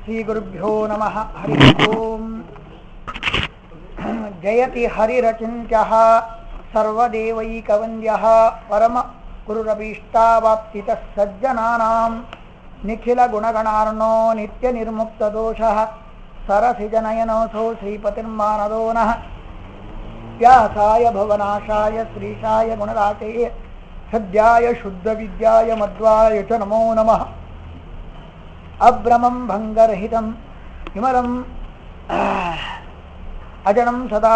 श्रीगुरुभ्यो नमः हरि ओम् जयति हरिरचिन्त्यः सर्वदेवैकवन्द्यः परमगुरुरभीष्टावाप्तितः सज्जनानां निखिलगुणगणार्णो नित्यनिर्मुक्तदोषः सरसिजनयनोऽसौ श्रीपतिर्मानदो नः व्यासाय भवनाशाय श्रीशाय गुणराशये सद्याय शुद्धविद्याय मध्वाय च नमो नमः अभ्रमं भङ्गरहितं विमलम् अजनं सदा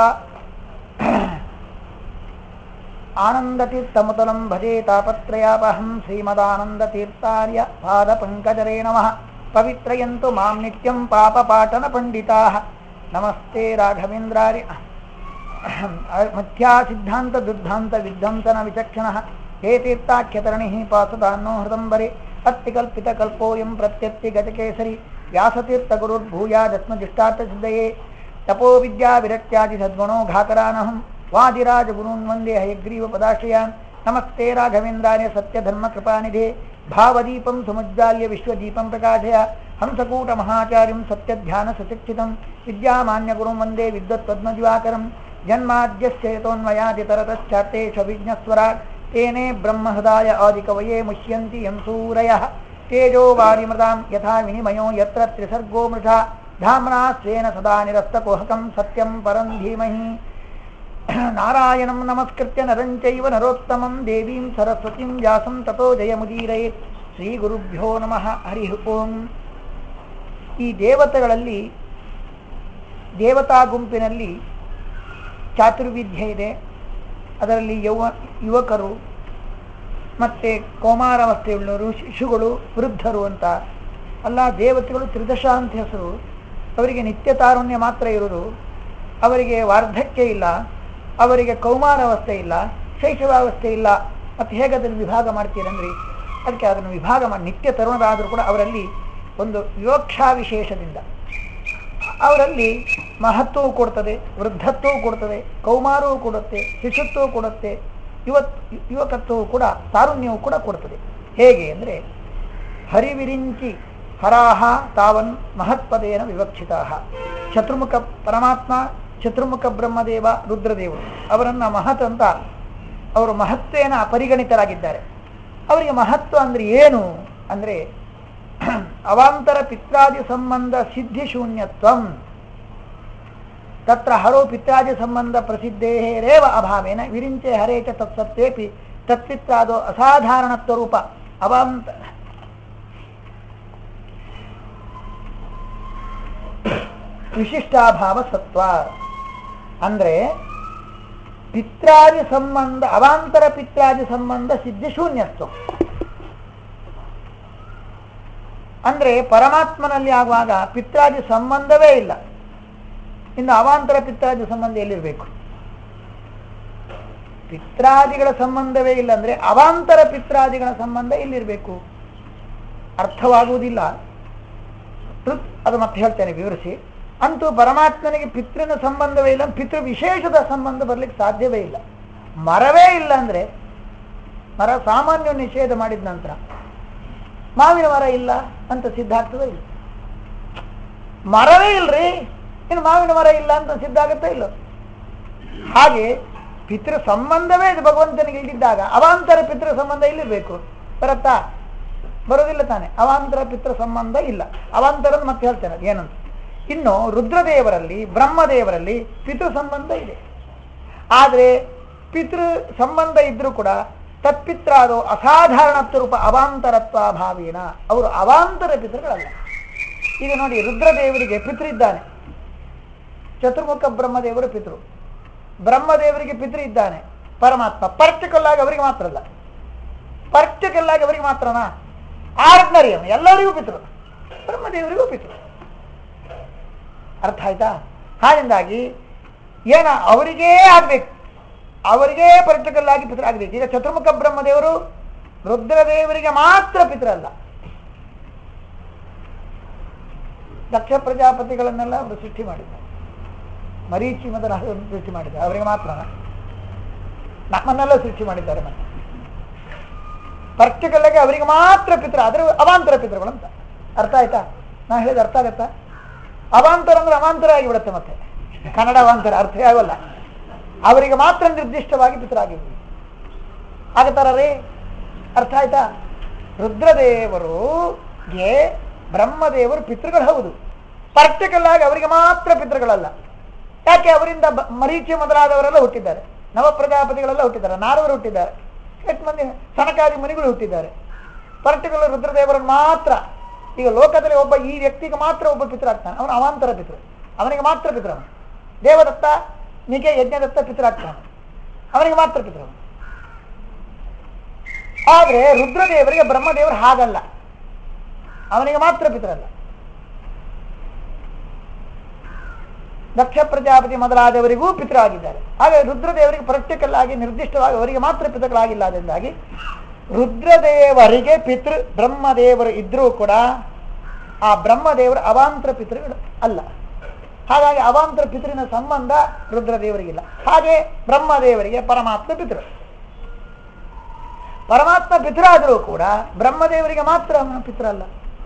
आनन्दतीर्थमुतलं भजे तापत्रयापहं श्रीमदानन्दतीर्थार्य पादपङ्कजरे नमः पवित्रयन्तु मां नित्यं पापपाटनपण्डिताः नमस्ते राघवेन्द्रार्य मिथ्या सिद्धांत दुर्धांत विध्वंसन विचक्षणः हे तीर्थाख्यतरणिः पासुदान्नो हृदम्बरे अत्तिकल्पितकल्पोऽयं प्रत्यत्तिगजकेसरी व्यासतीर्थगुरुर्भूयादस्मदिष्टार्थसिद्धये तपो विद्याविरक्त्यादि सद्गुणो घातरानहं वादिराजगुरून् वन्दे हयग्रीवपदाश्रयान् नमस्ते राघवेन्द्राय सत्यधर्मकृपानिधे भावदीपं समुज्जाल्य विश्वदीपं प्रकाशय हंसकूटमहाचार्यं सत्यध्यानसशिक्षितं विद्यामान्यगुरुं वन्दे विद्वत्पद्मदिवाकरं जन्माद्यस्येतोन्मयादितरतश्चार्तेष्वभिज्ञस्वराट् तेने ब्रह्महृदाय आदिकवये मुह्यन्ति यं सूरयः तेजो वारिमृतां यथा विनिमयो यत्र त्रिसर्गो मृषा धाम्ना स्वेन सदा निरस्तकोहकं सत्यं परं धीमहि नारायणं नमस्कृत्य नरं चैव नरोत्तमं देवीं सरस्वतीं व्यासं ततो जयमुदीरये ಶ್ರೀಗುರುಭ್ಯೋ ನಮಃ ಹರಿ ಓಂ ಈ ದೇವತೆಗಳಲ್ಲಿ ದೇವತಾ ಗುಂಪಿನಲ್ಲಿ ಚಾತುರ್ವಿದ್ಯೆ ಇದೆ ಅದರಲ್ಲಿ ಯೌವ ಯುವಕರು ಮತ್ತು ಕೌಮಾರಾವಸ್ಥೆಯುಳ್ಳವರು ಶಿಶುಗಳು ವೃದ್ಧರು ಅಂತ ಅಲ್ಲ ದೇವತೆಗಳು ತ್ರಿದಶ ಅಂತ ಹೆಸರು ಅವರಿಗೆ ನಿತ್ಯ ತಾರುಣ್ಯ ಮಾತ್ರ ಇರುವುದು ಅವರಿಗೆ ವಾರ್ಧಕ್ಯ ಇಲ್ಲ ಅವರಿಗೆ ಕೌಮಾರಾವಸ್ಥೆ ಇಲ್ಲ ಶೈಶವಾವಸ್ಥೆ ಇಲ್ಲ ಮತ್ತು ಹೇಗೆ ಅದನ್ನು ವಿಭಾಗ ಮಾಡ್ತೀರಂದ್ರಿ ಅದಕ್ಕೆ ಅದನ್ನು ವಿಭಾಗ ಮಾಡಿ ನಿತ್ಯ ತರುಣರಾದರೂ ಕೂಡ ಅವರಲ್ಲಿ ಒಂದು ವಿವಕ್ಷಾ ವಿಶೇಷದಿಂದ ಅವರಲ್ಲಿ ಮಹತ್ವವು ಕೊಡ್ತದೆ ವೃದ್ಧತ್ವವು ಕೊಡ್ತದೆ ಕೌಮಾರವೂ ಕೊಡುತ್ತೆ ಶಿಶುತ್ವವು ಕೊಡುತ್ತೆ ಯುವತ್ ಯುವಕತ್ವವು ಕೂಡ ತಾರುಣ್ಯವು ಕೂಡ ಕೊಡ್ತದೆ ಹೇಗೆ ಅಂದರೆ ಹರಿವಿರಿಂಚಿ ಹರಾಹ ತಾವನ್ ಮಹತ್ಪದೇನ ವಿವಕ್ಷಿತ ಶತ್ರುಮುಖ ಪರಮಾತ್ಮ ಚತುರ್ಮುಖ ಬ್ರಹ್ಮದೇವ ರುದ್ರದೇವರು ಅವರನ್ನು ಮಹತ್ ಅಂತ ಅವರು ಮಹತ್ವೇನ ಪರಿಗಣಿತರಾಗಿದ್ದಾರೆ ಅವರಿಗೆ ಮಹತ್ವ ಅಂದ್ರೆ ಏನು ಅಂದ್ರೆ ಅವಾಂತರ ಪಿತ್ರಾದಿ ಸಂಬಂಧ ಸಿದ್ಧಿ ಶೂನ್ಯತ್ವಂ ತತ್ರ ಹರೋ ಪಿತ್ರಾದಿ ಸಂಬಂಧ ಪ್ರಸಿದ್ಧೇರೇವ ಅಭಾವೇನ ವಿರಿಂಚೆ ಹರೇ ಚ ತತ್ಸತ್ವೇಪಿ ತತ್ಪಿತ್ರಾದೋ ಅಸಾಧಾರಣತ್ವ ರೂಪ ಅವಾಂತ ವಿಶಿಷ್ಟಾಭಾವ ಸತ್ವ ಅಂದ್ರೆ ಪಿತ್ರಾದಿ ಸಂಬಂಧ ಅವಾಂತರ ಪಿತ್ರಾದಿ ಸಂಬಂಧ ಸಿದ್ಧಿ ಶೂನ್ಯತ್ವ ಅಂದ್ರೆ ಪರಮಾತ್ಮನಲ್ಲಿ ಆಗುವಾಗ ಪಿತ್ರಾದಿ ಸಂಬಂಧವೇ ಇಲ್ಲ ಇನ್ನು ಅವಾಂತರ ಪಿತ್ರಾದಿ ಸಂಬಂಧ ಎಲ್ಲಿರಬೇಕು ಪಿತ್ರಾದಿಗಳ ಸಂಬಂಧವೇ ಇಲ್ಲ ಅಂದ್ರೆ ಅವಾಂತರ ಪಿತ್ರಾದಿಗಳ ಸಂಬಂಧ ಎಲ್ಲಿರಬೇಕು ಅರ್ಥವಾಗುವುದಿಲ್ಲ ಅದು ಮತ್ತೆ ಹೇಳ್ತೇನೆ ವಿವರಿಸಿ ಅಂತೂ ಪರಮಾತ್ಮನಿಗೆ ಪಿತೃನ ಸಂಬಂಧವೇ ಇಲ್ಲ ಪಿತೃ ವಿಶೇಷದ ಸಂಬಂಧ ಬರ್ಲಿಕ್ಕೆ ಸಾಧ್ಯವೇ ಇಲ್ಲ ಮರವೇ ಇಲ್ಲ ಅಂದ್ರೆ ಮರ ಸಾಮಾನ್ಯ ನಿಷೇಧ ಮಾಡಿದ ನಂತರ ಮಾವಿನ ಮರ ಇಲ್ಲ ಅಂತ ಸಿದ್ಧ ಆಗ್ತದೆ ಇಲ್ಲ ಮರವೇ ಇಲ್ರಿ ಇನ್ನು ಮಾವಿನ ಮರ ಇಲ್ಲ ಅಂತ ಸಿದ್ಧ ಆಗುತ್ತಾ ಇಲ್ಲ ಹಾಗೆ ಪಿತೃ ಸಂಬಂಧವೇ ಇದು ಭಗವಂತನಿಗೆ ಇಲ್ದಿದ್ದಾಗ ಅವಾಂತರ ಪಿತೃ ಸಂಬಂಧ ಇಲ್ಲಿರ್ಬೇಕು ಬರತ್ತಾ ಬರೋದಿಲ್ಲ ತಾನೆ ಅವಾಂತರ ಪಿತೃ ಸಂಬಂಧ ಇಲ್ಲ ಅವಾಂತರ ಮತ್ತೆ ಹೇಳ್ತೇನೆ ಏನಂತ ಇನ್ನು ರುದ್ರದೇವರಲ್ಲಿ ಬ್ರಹ್ಮದೇವರಲ್ಲಿ ಪಿತೃ ಸಂಬಂಧ ಇದೆ ಆದರೆ ಪಿತೃ ಸಂಬಂಧ ಇದ್ರೂ ಕೂಡ ತತ್ಪಿತ್ರಾದೋ ಅಸಾಧಾರಣತ್ವ ರೂಪ ಅವಾಂತರತ್ವ ಭಾವೇನ ಅವರು ಅವಾಂತರ ಪಿತೃಗಳಲ್ಲ ಈಗ ನೋಡಿ ರುದ್ರದೇವರಿಗೆ ಪಿತೃ ಇದ್ದಾನೆ ಚತುರ್ಮುಖ ಬ್ರಹ್ಮದೇವರು ಪಿತೃ ಬ್ರಹ್ಮದೇವರಿಗೆ ಪಿತೃ ಇದ್ದಾನೆ ಪರಮಾತ್ಮ ಪರ್ಟಿಕಲ್ ಆಗಿ ಅವರಿಗೆ ಮಾತ್ರ ಅಲ್ಲ ಪರ್ಟಿಕಲ್ ಆಗಿ ಅವರಿಗೆ ಮಾತ್ರನಾ ಆರ್ಡಿನರಿ ಅವನು ಎಲ್ಲರಿಗೂ ಪಿತೃ ಬ್ರಹ್ಮದೇವರಿಗೂ ಪಿತೃ ಅರ್ಥ ಆಯ್ತಾ ಹಾಗಿಂದಾಗಿ ಏನ ಅವರಿಗೇ ಆಗ್ಬೇಕು ಅವರಿಗೇ ಪರ್ಟಿಕಲ್ ಆಗಿ ಪಿತೃ ಆಗ್ಬೇಕು ಈಗ ಚತುರ್ಮುಖ ಬ್ರಹ್ಮದೇವರು ರುದ್ರದೇವರಿಗೆ ಮಾತ್ರ ಪಿತೃ ಅಲ್ಲ ದಕ್ಷ ಪ್ರಜಾಪತಿಗಳನ್ನೆಲ್ಲ ಅವರು ಸೃಷ್ಟಿ ಮಾಡಿದ್ದಾರೆ ಮರೀಚಿ ಮೊದಲ ಸೃಷ್ಟಿ ಮಾಡಿದ್ದಾರೆ ಅವರಿಗೆ ಮಾತ್ರ ನಮ್ಮನ್ನೆಲ್ಲ ಸೃಷ್ಟಿ ಮಾಡಿದ್ದಾರೆ ಮತ್ತೆ ಪರ್ಟಿಕಲ್ ಆಗಿ ಅವರಿಗೆ ಮಾತ್ರ ಪಿತೃ ಆದರೆ ಅವಾಂತರ ಪಿತೃಗಳು ಅಂತ ಅರ್ಥ ಆಯ್ತಾ ನಾ ಹೇಳಿದ ಅರ್ಥ ಆಗತ್ತಾ ಅವಾಂತರ ಅಂದ್ರೆ ಅವಾಂತರ ಆಗಿಬಿಡುತ್ತೆ ಮತ್ತೆ ಕನ್ನಡ ಅವಾಂತರ ಅರ್ಥ ಆಗೋಲ್ಲ ಅವರಿಗೆ ಮಾತ್ರ ನಿರ್ದಿಷ್ಟವಾಗಿ ಪಿತರಾಗಿದ್ವಿ ಆಗತ್ತಾರ ರೀ ಅರ್ಥ ಆಯ್ತಾ ರುದ್ರದೇವರುಗೆ ಬ್ರಹ್ಮದೇವರು ಪಿತೃಗಳು ಹೌದು ಪರ್ಟಿಕಲ್ ಆಗಿ ಅವರಿಗೆ ಮಾತ್ರ ಪಿತೃಗಳಲ್ಲ ಯಾಕೆ ಅವರಿಂದ ಬ- ಮರೀಚಿ ಮೊದಲಾದವರೆಲ್ಲ ಹುಟ್ಟಿದ್ದಾರೆ ನವ ಪ್ರಜಾಪತಿಗಳೆಲ್ಲ ಹುಟ್ಟಿದ್ದಾರೆ ನಾರವರು ಹುಟ್ಟಿದ್ದಾರೆ ಎಷ್ಟು ಮಂದಿ ಸನಕಾದಿ ಮುನಿಗಳು ಹುಟ್ಟಿದ್ದಾರೆ ಪರ್ಟಿಕ್ಯುಲರ್ ರುದ್ರದೇವರನ್ನು ಮಾತ್ರ ಈಗ ಲೋಕದಲ್ಲಿ ಒಬ್ಬ ಈ ವ್ಯಕ್ತಿಗೆ ಮಾತ್ರ ಒಬ್ಬ ಪಿತೃ ಆಗ್ತಾನೆ ಅವನು ಅವಾಂತರ ಪಿತೃ ಅವನಿಗೆ ಮಾತ್ರ ಪಿತೃ ಅವನು ದೇವದತ್ತ ನಿಗೆ ಯಜ್ಞದತ್ತ ಪಿತೃ ಆಗ್ತಾನೆ ಅವನಿಗೆ ಮಾತ್ರ ಪಿತೃ ಅವನು ಆದ್ರೆ ರುದ್ರದೇವರಿಗೆ ಬ್ರಹ್ಮದೇವರು ಹಾಗಲ್ಲ ಅವನಿಗೆ ಮಾತ್ರ ಪಿತರಲ್ಲ ದಕ್ಷ ಪ್ರಜಾಪತಿ ಮೊದಲಾದವರಿಗೂ ಪಿತೃ ಹಾಗೆ ರುದ್ರದೇವರಿಗೆ ಪ್ರಾಕ್ಟಿಕಲ್ ಆಗಿ ನಿರ್ದಿಷ್ಟವಾಗಿ ಅವರಿಗೆ ಮಾತ್ರ ಪಿತೃಗಳಾಗಿಲ್ಲ ಅದರಿಂದಾಗಿ ರುದ್ರದೇವರಿಗೆ ಪಿತೃ ಬ್ರಹ್ಮದೇವರು ಇದ್ರೂ ಕೂಡ ಆ ಬ್ರಹ್ಮದೇವರು ಅವಾಂತರ ಪಿತೃಗಳು ಅಲ್ಲ ಹಾಗಾಗಿ ಅವಾಂತರ ಪಿತೃನ ಸಂಬಂಧ ರುದ್ರದೇವರಿಗಿಲ್ಲ ಹಾಗೆ ಬ್ರಹ್ಮದೇವರಿಗೆ ಪರಮಾತ್ಮ ಪಿತೃ ಪರಮಾತ್ಮ ಪಿತೃ ಆದರೂ ಕೂಡ ಬ್ರಹ್ಮದೇವರಿಗೆ ಮಾತ್ರ ಅವನ ಪಿತೃ ಅಲ್ಲ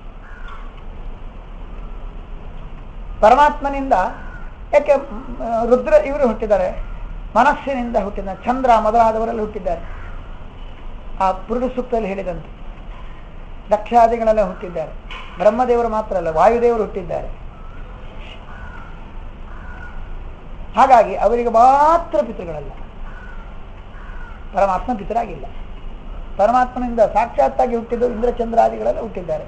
ಪರಮಾತ್ಮನಿಂದ ಯಾಕೆ ಮ್, ರುದ್ರ ಇವರು ಹುಟ್ಟಿದ್ದಾರೆ ಮನಸ್ಸಿನಿಂದ ಹುಟ್ಟಿದ್ದಾರೆ ಚಂದ್ರ ಮೊದಲಾದವರೆಲ್ಲ ಹುಟ್ಟಿದ್ದಾರೆ ಆ ಪುರುಷ ಸೂಕ್ತದಲ್ಲಿ ಹೇಳಿದಂತೆ ದಕ್ಷಾದಿಗಳೆಲ್ಲ ಹುಟ್ಟಿದ್ದಾರೆ ಬ್ರಹ್ಮದೇವರು ಮಾತ್ರ ಅಲ್ಲ ವಾಯುದೇವರು ಹುಟ್ಟಿದ್ದಾರೆ ಹಾಗಾಗಿ ಅವರಿಗೆ ಮಾತ್ರ ಪಿತೃಗಳಲ್ಲ ಪರಮಾತ್ಮ ಪಿತರಾಗಿಲ್ಲ ಪರಮಾತ್ಮನಿಂದ ಸಾಕ್ಷಾತ್ತಾಗಿ ಹುಟ್ಟಿದ್ದು ಇಂದ್ರಚಂದ್ರಾದಿಗಳೆಲ್ಲ ಹುಟ್ಟಿದ್ದಾರೆ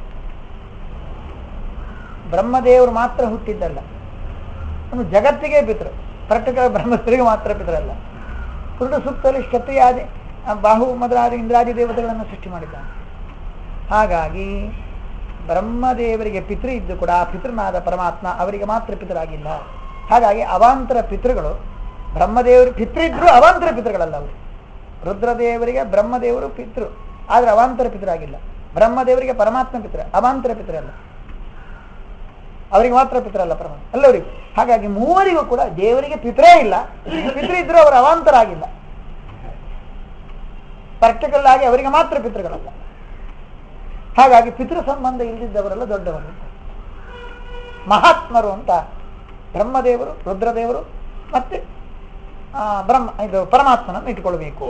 ಬ್ರಹ್ಮದೇವರು ಮಾತ್ರ ಹುಟ್ಟಿದ್ದಲ್ಲ ಅವನು ಜಗತ್ತಿಗೆ ಪಿತೃ ಪರ್ಟಿಕ್ಯುಲರ್ ಬ್ರಹ್ಮದೇವರಿಗೆ ಮಾತ್ರ ಪಿತರಲ್ಲ ಪುರುಷ ಸೂಕ್ತದಲ್ಲಿ ಕ್ಷತ್ರಿಯಾದಿ ಆ ಬಾಹು ಮೊದಲಾದ ಇಂದ್ರಾದಿ ದೇವತೆಗಳನ್ನು ಸೃಷ್ಟಿ ಮಾಡಿದ್ದಾನೆ ಹಾಗಾಗಿ ಬ್ರಹ್ಮದೇವರಿಗೆ ಪಿತೃ ಇದ್ದು ಕೂಡ ಆ ಪಿತೃನಾದ ಪರಮಾತ್ಮ ಅವರಿಗೆ ಮಾತ್ರ ಪಿತರಾಗಿಲ್ಲ ಹಾಗಾಗಿ ಅವಾಂತರ ಪಿತೃಗಳು ಬ್ರಹ್ಮದೇವರು ಪಿತೃ ಇದ್ರು ಅವಾಂತರ ಪಿತೃಗಳಲ್ಲ ಅವರು ರುದ್ರದೇವರಿಗೆ ಬ್ರಹ್ಮದೇವರು ಪಿತೃ ಆದ್ರೆ ಅವಾಂತರ ಪಿತರಾಗಿಲ್ಲ ಬ್ರಹ್ಮದೇವರಿಗೆ ಪರಮಾತ್ಮ ಪಿತೃ ಅವಾಂತರ ಪಿತೃ ಅವರಿಗೆ ಮಾತ್ರ ಪಿತೃ ಅಲ್ಲ ಪರಮಾತ್ಮ ಎಲ್ಲರಿಗೂ ಹಾಗಾಗಿ ಮೂವರಿಗೂ ಕೂಡ ದೇವರಿಗೆ ಪಿತರೇ ಇಲ್ಲ ಪಿತೃ ಇದ್ರು ಅವರು ಅವಾಂತರ ಆಗಿಲ್ಲ ಪರ್ಟಿಕಲ್ ಆಗಿ ಅವರಿಗೆ ಮಾತ್ರ ಪಿತೃಗಳಲ್ಲ ಹಾಗಾಗಿ ಪಿತೃ ಸಂಬಂಧ ಇಲ್ಲದಿದ್ದವರೆಲ್ಲ ದೊಡ್ಡವರು ಅಂತ ಮಹಾತ್ಮರು ಅಂತ ಬ್ರಹ್ಮದೇವರು ರುದ್ರದೇವರು ಮತ್ತೆ ಆ, ಬ್ರಹ್ಮ ಇದು ಪರಮಾತ್ಮನನ್ನು ಇಟ್ಕೊಳ್ಬೇಕು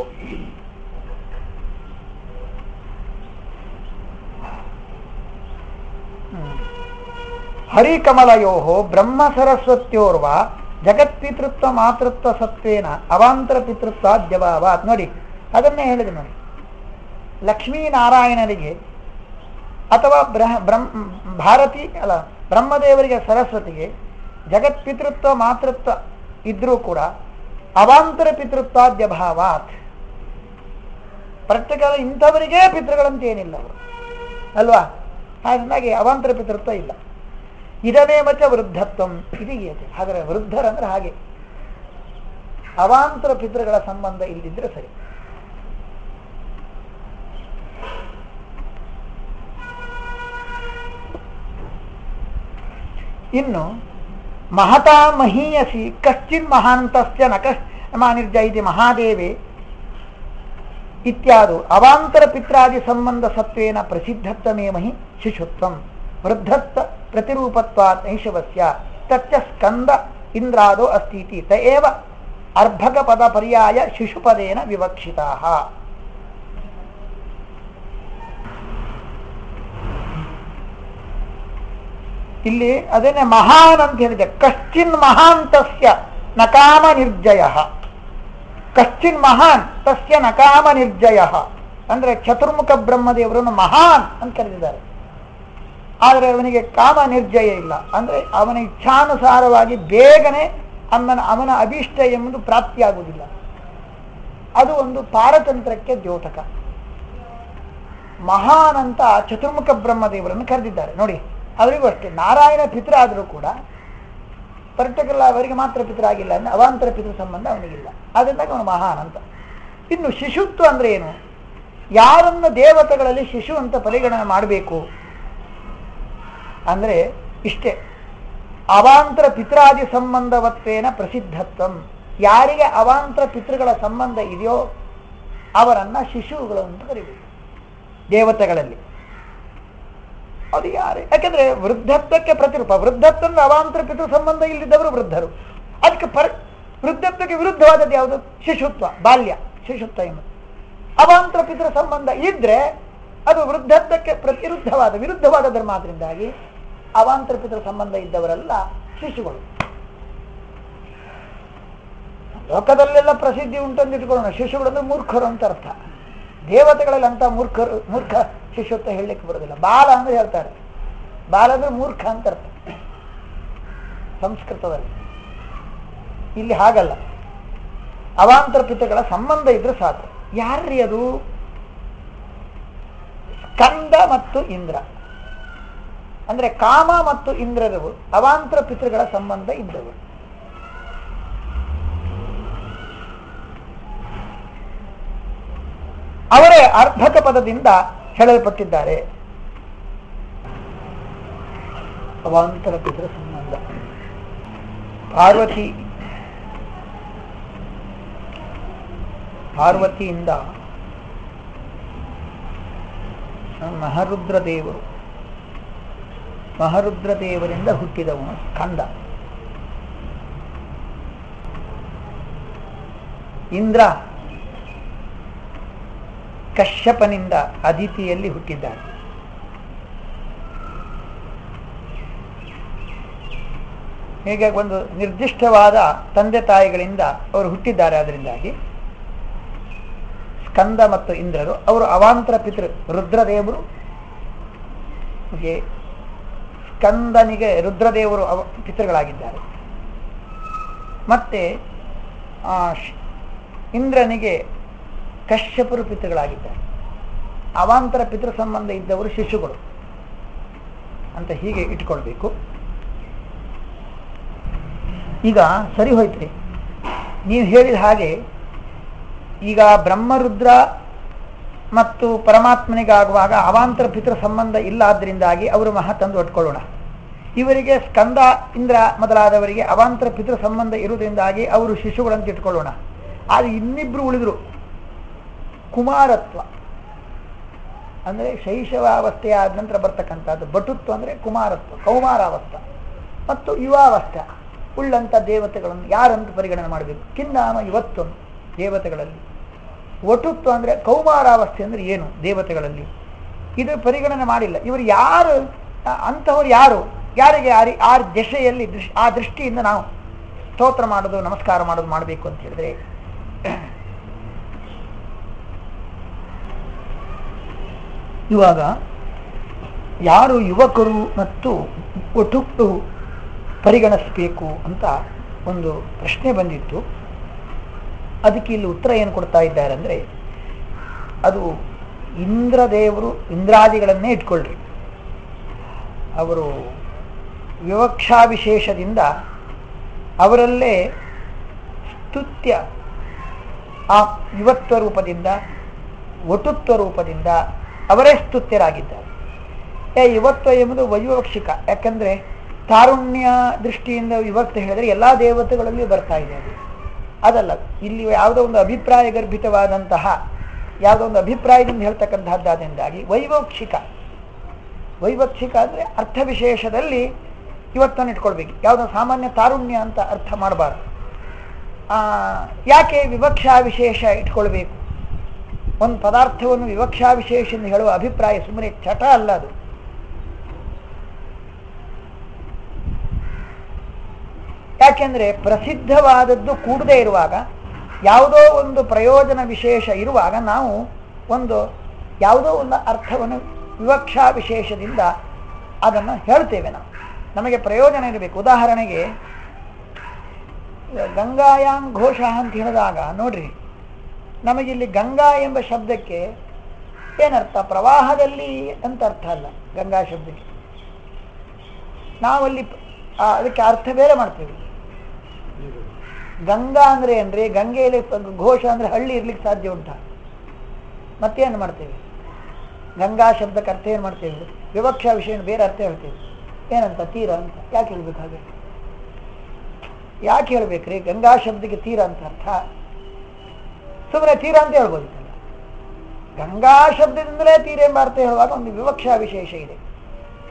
ಹ್ಮ್. ಹರಿಕಮಲಯೋ ಬ್ರಹ್ಮ ಸರಸ್ವತ್ಯೋರ್ವ ಜಗತ್ಪಿತೃತ್ವ ಮಾತೃತ್ವ ಸತ್ವೇನ ಅವಾಂತರ ಪಿತೃತ್ವ ದ್ಯಭಾವಾತ್ ನೋಡಿ ಅದನ್ನೇ ಹೇಳಿದೆ ನೋಡಿ ಲಕ್ಷ್ಮೀನಾರಾಯಣರಿಗೆ ಅಥವಾ ಬ್ರಹ ಬ್ರಹ್ಮ ಭಾರತಿ ಅಲ್ಲ ಬ್ರಹ್ಮದೇವರಿಗೆ ಸರಸ್ವತಿಗೆ ಜಗತ್ಪಿತೃತ್ವ ಮಾತೃತ್ವ ಇದ್ರೂ ಕೂಡ ಅವಾಂತರ ಪಿತೃತ್ವಾದ್ಯಭಾವಾತ್ ಪ್ರತ್ಯೇಕ ಇಂಥವರಿಗೇ ಪಿತೃಗಳಂತೇನಿಲ್ಲ ಅವರು ಅಲ್ವಾ ಹಾಗಾಗಿ ಅವಾಂತರ ಪಿತೃತ್ವ ಇಲ್ಲ ಇದವೇ ಮಚ ವೃದ್ಧತ್ವಂ ಇದು ಗೀತೆ ಹಾಗಾದ್ರೆ ವೃದ್ಧರಂದ್ರೆ ಹಾಗೆ ಅವಾಂತರ ಪಿತೃಗಳ ಸಂಬಂಧ ಇಲ್ಲದಿದ್ರೆ ಸರಿ ಇನ್ನು ಮಹತಾ ಮಹೀಯಸಿ ಕಶ್ಚಿನ್ ಮಹಾಂತಸ್ಯ ನಕಶ್ ಮಾನಿರ್ಜ ಇತಿ ಮಹಾದೇವೆ ಇತ್ಯಾದು ಅವಾಂತರ ಪಿತ್ರಾದಿ ಸಂಬಂಧ ಸತ್ವೇನ ಪ್ರಸಿದ್ಧತ್ವಮೇ ಮಹಿ ಶಿಶುತ್ವಂ ವೃದ್ಧತ್ವ ಪ್ರತಿರೂಪತ್ವಾತ್ ನೈಷವಸ್ಯ ತಚ್ಚ ಸ್ಕಂದ ಇಂದ್ರಾದೋ ಅಸ್ತೀತಿ ತ ಏವ ಅರ್ಭಕ ಪದ ಪರ್ಯಾಯ ಶಿಶುಪದೇನ ವಿವಕ್ಷಿತಾ ಇಲ್ಲಿ ಅದನ್ನೇ ಮಹಾನ್ ಅಂತ ಹೇಳಿದೆ ಕಶ್ಚಿನ್ ಮಹಾಂತಸ್ಯ ನಕಾಮ ನಿರ್ಜಯ ಕಶ್ಚಿನ್ ಮಹಾನ್ ತಸ್ಯ ನಕಾಮ ನಿರ್ಜಯ ಅಂದ್ರೆ ಚತುರ್ಮುಖ ಬ್ರಹ್ಮದೇವರನ್ನು ಮಹಾನ್ ಅಂತ ಕರೆದಿದ್ದಾರೆ ಆದರೆ ಅವನಿಗೆ ಕಾಮ ನಿರ್ಜಯ ಇಲ್ಲ ಅಂದ್ರೆ ಅವನ ಇಚ್ಛಾನುಸಾರವಾಗಿ ಬೇಗನೆ ಅವನ ಅವನ ಅಭೀಷ್ಟ ಎಂಬುದು ಪ್ರಾಪ್ತಿಯಾಗುವುದಿಲ್ಲ ಅದು ಒಂದು ಪಾರತಂತ್ರಕ್ಕೆ ದ್ಯೋತಕ ಮಹಾನ್ ಅಂತ ಚತುರ್ಮುಖ ಬ್ರಹ್ಮದೇವರನ್ನು ಕರೆದಿದ್ದಾರೆ ನೋಡಿ ಅವರಿಗೂ ಅಷ್ಟೇ ನಾರಾಯಣ ಪಿತೃ ಆದರೂ ಕೂಡ ಪರ್ಟಿಕ್ಯುಲರ್ ಅವರಿಗೆ ಮಾತ್ರ ಪಿತೃ ಆಗಿಲ್ಲ ಅಂದ್ರೆ ಅವಾಂತರ ಪಿತೃ ಸಂಬಂಧ ಅವನಿಗಿಲ್ಲ ಅದರಿಂದಾಗಿ ಅವನು ಮಹಾನ್ ಅಂತ ಇನ್ನು ಶಿಶುತ್ವ ಅಂದ್ರೆ ಏನು ಯಾರನ್ನು ದೇವತೆಗಳಲ್ಲಿ ಶಿಶು ಅಂತ ಪರಿಗಣನೆ ಮಾಡಬೇಕು ಅಂದ್ರೆ ಇಷ್ಟೇ ಅವಾಂತರ ಪಿತ್ರಾದಿ ಸಂಬಂಧವತ್ವೇನ ಪ್ರಸಿದ್ಧತ್ವಂ ಯಾರಿಗೆ ಅವಾಂತರ ಪಿತೃಗಳ ಸಂಬಂಧ ಇದೆಯೋ ಅವರನ್ನ ಶಿಶುಗಳು ಅಂತ ಕರಿಬೇಕು ದೇವತೆಗಳಲ್ಲಿ ಅದು ಯಾರೇ ಯಾಕೆಂದ್ರೆ ವೃದ್ಧತ್ವಕ್ಕೆ ಪ್ರತಿರೂಪ ವೃದ್ಧತ್ವ ಅಂದ್ರೆ ಅವಾಂತರ ಪಿತೃ ಸಂಬಂಧ ಇಲ್ಲಿದ್ದವರು ವೃದ್ಧರು ಅದಕ್ಕೆ ಪರ ವೃದ್ಧತ್ವಕ್ಕೆ ವಿರುದ್ಧವಾದದ್ದು ಯಾವುದು ಶಿಶುತ್ವ ಬಾಲ್ಯ ಶಿಶುತ್ವ ಎಂಬುದು ಅವಾಂತರ ಪಿತೃ ಸಂಬಂಧ ಇದ್ರೆ ಅದು ವೃದ್ಧತ್ವಕ್ಕೆ ಪ್ರತಿರುದ್ಧವಾದ ವಿರುದ್ಧವಾದದ್ರ ಮಾತ್ರದಿಂದಾಗಿ ಅವಾಂತರ ಪಿತೃ ಸಂಬಂಧ ಇದ್ದವರೆಲ್ಲ ಶಿಶುಗಳು ಲೋಕದಲ್ಲೆಲ್ಲ ಪ್ರಸಿದ್ಧಿ ಉಂಟಂತ ಇಟ್ಕೊಳ್ಳೋಣ ಶಿಶುಗಳು ಅಂದ್ರೆ ಮೂರ್ಖರು ಅಂತ ಅರ್ಥ ದೇವತೆಗಳಲ್ಲಿ ಅಂತ ಮೂರ್ಖರು ಮೂರ್ಖ ಶಿಶುತ್ವ ಹೇಳಲಿಕ್ಕೆ ಬರೋದಿಲ್ಲ ಬಾಲ ಅಂದ್ರೆ ಹೇಳ್ತಾರೆ ಬಾಲ ಅಂದ್ರೆ ಮೂರ್ಖ ಅಂತ ಅರ್ಥ ಸಂಸ್ಕೃತದಲ್ಲಿ ಇಲ್ಲಿ ಹಾಗಲ್ಲ ಅವಾಂತರ ಪಿತಗಳ ಸಂಬಂಧ ಇದ್ರೆ ಸಾಕು ಯಾರ್ರೀ ಅದು ಸ್ಕಂದ ಮತ್ತು ಇಂದ್ರ ಅಂದ್ರೆ ಕಾಮ ಮತ್ತು ಇಂದ್ರರು ಅವಾಂತರ ಪಿತೃಗಳ ಸಂಬಂಧ ಇದ್ದವರು ಅವರೇ ಅರ್ಧಕ ಪದದಿಂದ ಹೇಳಲ್ಪಟ್ಟಿದ್ದಾರೆ ಅವಾಂತರ ಪಿತೃ ಸಂಬಂಧ ಪಾರ್ವತಿ ಪಾರ್ವತಿಯಿಂದ ಮಹರುದ್ರ ದೇವರು ಮಹರುದ್ರ ದೇವರಿಂದ ಹುಟ್ಟಿದವನು ಸ್ಕಂದ ಇಂದ್ರ ಕಶ್ಯಪನಿಂದ ಅದಿತಿಯಲ್ಲಿ ಹುಟ್ಟಿದ್ದಾರೆ ಹೀಗೆ ಒಂದು ನಿರ್ದಿಷ್ಟವಾದ ತಂದೆ ತಾಯಿಗಳಿಂದ ಅವರು ಹುಟ್ಟಿದ್ದಾರೆ ಅದರಿಂದಾಗಿ ಸ್ಕಂದ ಮತ್ತು ಇಂದ್ರರು ಅವರು ಅವಾಂತರ ಪಿತೃ ರುದ್ರದೇವರು ಹೀಗೆ ಸ್ಕಂದನಿಗೆ ರುದ್ರದೇವರು ಅವ ಪಿತೃಗಳಾಗಿದ್ದಾರೆ ಮತ್ತೆ ಆ, ಶ್- ಇಂದ್ರನಿಗೆ ಕಶ್ಯಪರು ಪಿತೃಗಳಾಗಿದ್ದಾರೆ ಅವಾಂತರ ಪಿತೃ ಸಂಬಂಧ ಇದ್ದವರು ಶಿಶುಗಳು ಅಂತ ಹೀಗೆ ಇಟ್ಕೊಳ್ಬೇಕು ಈಗ ಸರಿ ಹೋಯ್ತ್ರಿ ನೀವು ಹೇಳಿದ ಹಾಗೆ ಈಗ ಬ್ರಹ್ಮರುದ್ರ ಮತ್ತು ಪರಮಾತ್ಮನಿಗಾಗುವಾಗ ಅವಾಂತರ ಪಿತೃ ಸಂಬಂಧ ಇಲ್ಲ ಆದ್ರಿಂದಾಗಿ ಅವರು ಮಹಾ ತಂದು ಒಟ್ಕೊಳ್ಳೋಣ ಇವರಿಗೆ ಸ್ಕಂದ ಇಂದ್ರ ಮೊದಲಾದವರಿಗೆ ಅವಾಂತರ ಪಿತೃ ಸಂಬಂಧ ಇರುವುದರಿಂದಾಗಿ ಅವರು ಶಿಶುಗಳಂತ ಇಟ್ಕೊಳ್ಳೋಣ ಆದರೆ ಇನ್ನಿಬ್ರು ಉಳಿದ್ರು ಕುಮಾರತ್ವ ಅಂದರೆ ಶೈಶವಾವಸ್ಥೆಯ ಆದ ನಂತರ ಬರ್ತಕ್ಕಂಥದ್ದು ಬಟುತ್ವ ಅಂದರೆ ಕುಮಾರತ್ವ ಕೌಮಾರಾವಸ್ಥ ಮತ್ತು ಯುವಾವಸ್ಥೆ ಉಳ್ಳಂಥ ದೇವತೆಗಳನ್ನು ಯಾರಂತ ಪರಿಗಣನೆ ಮಾಡಬೇಕು ಕಿನ್ನಾಮ ಇವತ್ತು ದೇವತೆಗಳಲ್ಲಿ ಒಟುತ್ವ ಅಂದರೆ ಕೌಮಾರಾವಸ್ಥೆ ಅಂದರೆ ಏನು ದೇವತೆಗಳಲ್ಲಿ ಇದು ಪರಿಗಣನೆ ಮಾಡಿಲ್ಲ ಇವರು ಯಾರು ಆ- ಅಂಥವ್ರು ಯಾರು ಯಾರಿಗೆ ಯಾರಿ ಆ ದಶೆಯಲ್ಲಿ ದೃಶ್ ಆ ದೃಷ್ಟಿಯಿಂದ ನಾವು ಸ್ತೋತ್ರ ಮಾಡೋದು ನಮಸ್ಕಾರ ಮಾಡೋದು ಮಾಡಬೇಕು ಅಂತ ಹೇಳಿದ್ರೆ ಇವಾಗ ಯಾರು ಯುವಕರು ಮತ್ತು ಒಟುಟ್ಟು ಪರಿಗಣಿಸಬೇಕು ಅಂತ ಒಂದು ಪ್ರಶ್ನೆ ಬಂದಿತ್ತು ಅದಕ್ಕೆ ಇಲ್ಲಿ ಉತ್ತರ ಏನು ಕೊಡ್ತಾ ಇದ್ದಾರೆ ಅಂದರೆ ಅದು ಇಂದ್ರದೇವರು ಇಂದ್ರಾದಿಗಳನ್ನೇ ಇಟ್ಕೊಳ್ರಿ ಅವರು ವಿವಕ್ಷಾ ವಿಶೇಷದಿಂದ ಅವರಲ್ಲೇ ಸ್ತುತ್ಯ ಆ ಯುವತ್ವ ರೂಪದಿಂದ ಒಟುತ್ವ ರೂಪದಿಂದ ಅವರೇ ಸ್ತುತ್ಯರಾಗಿದ್ದಾರೆ ಏ ಯುವತ್ವ ಎಂಬುದು ವೈವಕ್ಷಿಕ ಯಾಕಂದ್ರೆ ತಾರುಣ್ಯ ದೃಷ್ಟಿಯಿಂದ ವಿಭಕ್ತ ಹೇಳಿದ್ರೆ ಎಲ್ಲಾ ದೇವತೆಗಳಲ್ಲಿಯೂ ಬರ್ತಾ ಇದೆ ಅದು ಅದಲ್ಲ ಇಲ್ಲಿ ಯಾವುದೋ ಒಂದು ಅಭಿಪ್ರಾಯ ಗರ್ಭಿತವಾದಂತಹ ಯಾವುದೋ ಒಂದು ಅಭಿಪ್ರಾಯದಿಂದ ಹೇಳ್ತಕ್ಕಂತಹದ್ದಾದಿಂದಾಗಿ ವೈವಕ್ಷಿಕ ವೈವಕ್ಷಿಕ ಅಂದ್ರೆ ಅರ್ಥ ವಿಶೇಷದಲ್ಲಿ ಇವತ್ತನ್ನು ಇಟ್ಕೊಳ್ಬೇಕು ಯಾವುದೋ ಸಾಮಾನ್ಯ ತಾರುಣ್ಯ ಅಂತ ಅರ್ಥ ಮಾಡಬಾರ್ದು ಆ, ಯಾಕೆ ವಿವಕ್ಷಾ ವಿಶೇಷ ಇಟ್ಕೊಳ್ಬೇಕು ಒಂದು ಪದಾರ್ಥವನ್ನು ವಿವಕ್ಷಾ ವಿಶೇಷ ಎಂದು ಹೇಳುವ ಅಭಿಪ್ರಾಯ ಸುಮ್ಮನೆ ಚಟ ಅಲ್ಲ ಅದು ಯಾಕೆಂದ್ರೆ ಪ್ರಸಿದ್ಧವಾದದ್ದು ಕೂಡದೇ ಇರುವಾಗ ಯಾವುದೋ ಒಂದು ಪ್ರಯೋಜನ ವಿಶೇಷ ಇರುವಾಗ ನಾವು ಒಂದು ಯಾವುದೋ ಒಂದು ಅರ್ಥವನ್ನು ವಿವಕ್ಷಾ ವಿಶೇಷದಿಂದ ಅದನ್ನು ಹೇಳ್ತೇವೆ ನಾವು ನಮಗೆ ಪ್ರಯೋಜನ ಇರಬೇಕು ಉದಾಹರಣೆಗೆ ಗಂಗಾಯಾಮ್ ಘೋಷ ಅಂತ ಹೇಳಿದಾಗ ನೋಡ್ರಿ ನಮಗಿಲ್ಲಿ ಗಂಗಾ ಎಂಬ ಶಬ್ದಕ್ಕೆ ಏನರ್ಥ ಪ್ರವಾಹದಲ್ಲಿ ಅಂತ ಅರ್ಥ ಅಲ್ಲ ಗಂಗಾ ಶಬ್ದಕ್ಕೆ ನಾವಲ್ಲಿ ಆ, ಅದಕ್ಕೆ ಅರ್ಥ ಬೇರೆ ಮಾಡ್ತೇವೆ ಗಂಗಾ ಅಂದ್ರೆ ಏನ್ರಿ ಗಂಗೆಯಲ್ಲಿ ಪ- ಘೋಷ ಅಂದ್ರೆ ಹಳ್ಳಿ ಇರ್ಲಿಕ್ಕೆ ಸಾಧ್ಯ ಉಂಟಾ ಮತ್ತೇನು ಮಾಡ್ತೇವೆ ಗಂಗಾ ಶಬ್ದಕ್ಕೆ ಅರ್ಥ ಏನು ಮಾಡ್ತೇವೆ ವಿವಕ್ಷಾ ವಿಷಯ ಬೇರೆ ಅರ್ಥ ಹೇಳ್ತೇವೆ ಏನಂತ ತೀರ ಅಂತ ಯಾಕೆ ಹೇಳ್ಬೇಕು ಹಾಗೆ ಯಾಕೆ ಹೇಳ್ಬೇಕ್ರಿ ಗಂಗಾ ಶಬ್ದಕ್ಕೆ ತೀರ ಅಂತ ಅರ್ಥ ಸುಮ್ಮನೆ ತೀರ ಅಂತ ಹೇಳ್ಬೋದಿತ್ತಲ್ಲ ಗಂಗಾ ಶಬ್ದದಿಂದಲೇ ತೀರ ಎಂಬ ಅರ್ಥ ಹೇಳುವಾಗ ಒಂದು ವಿವಕ್ಷಾ ವಿಶೇಷ ಇದೆ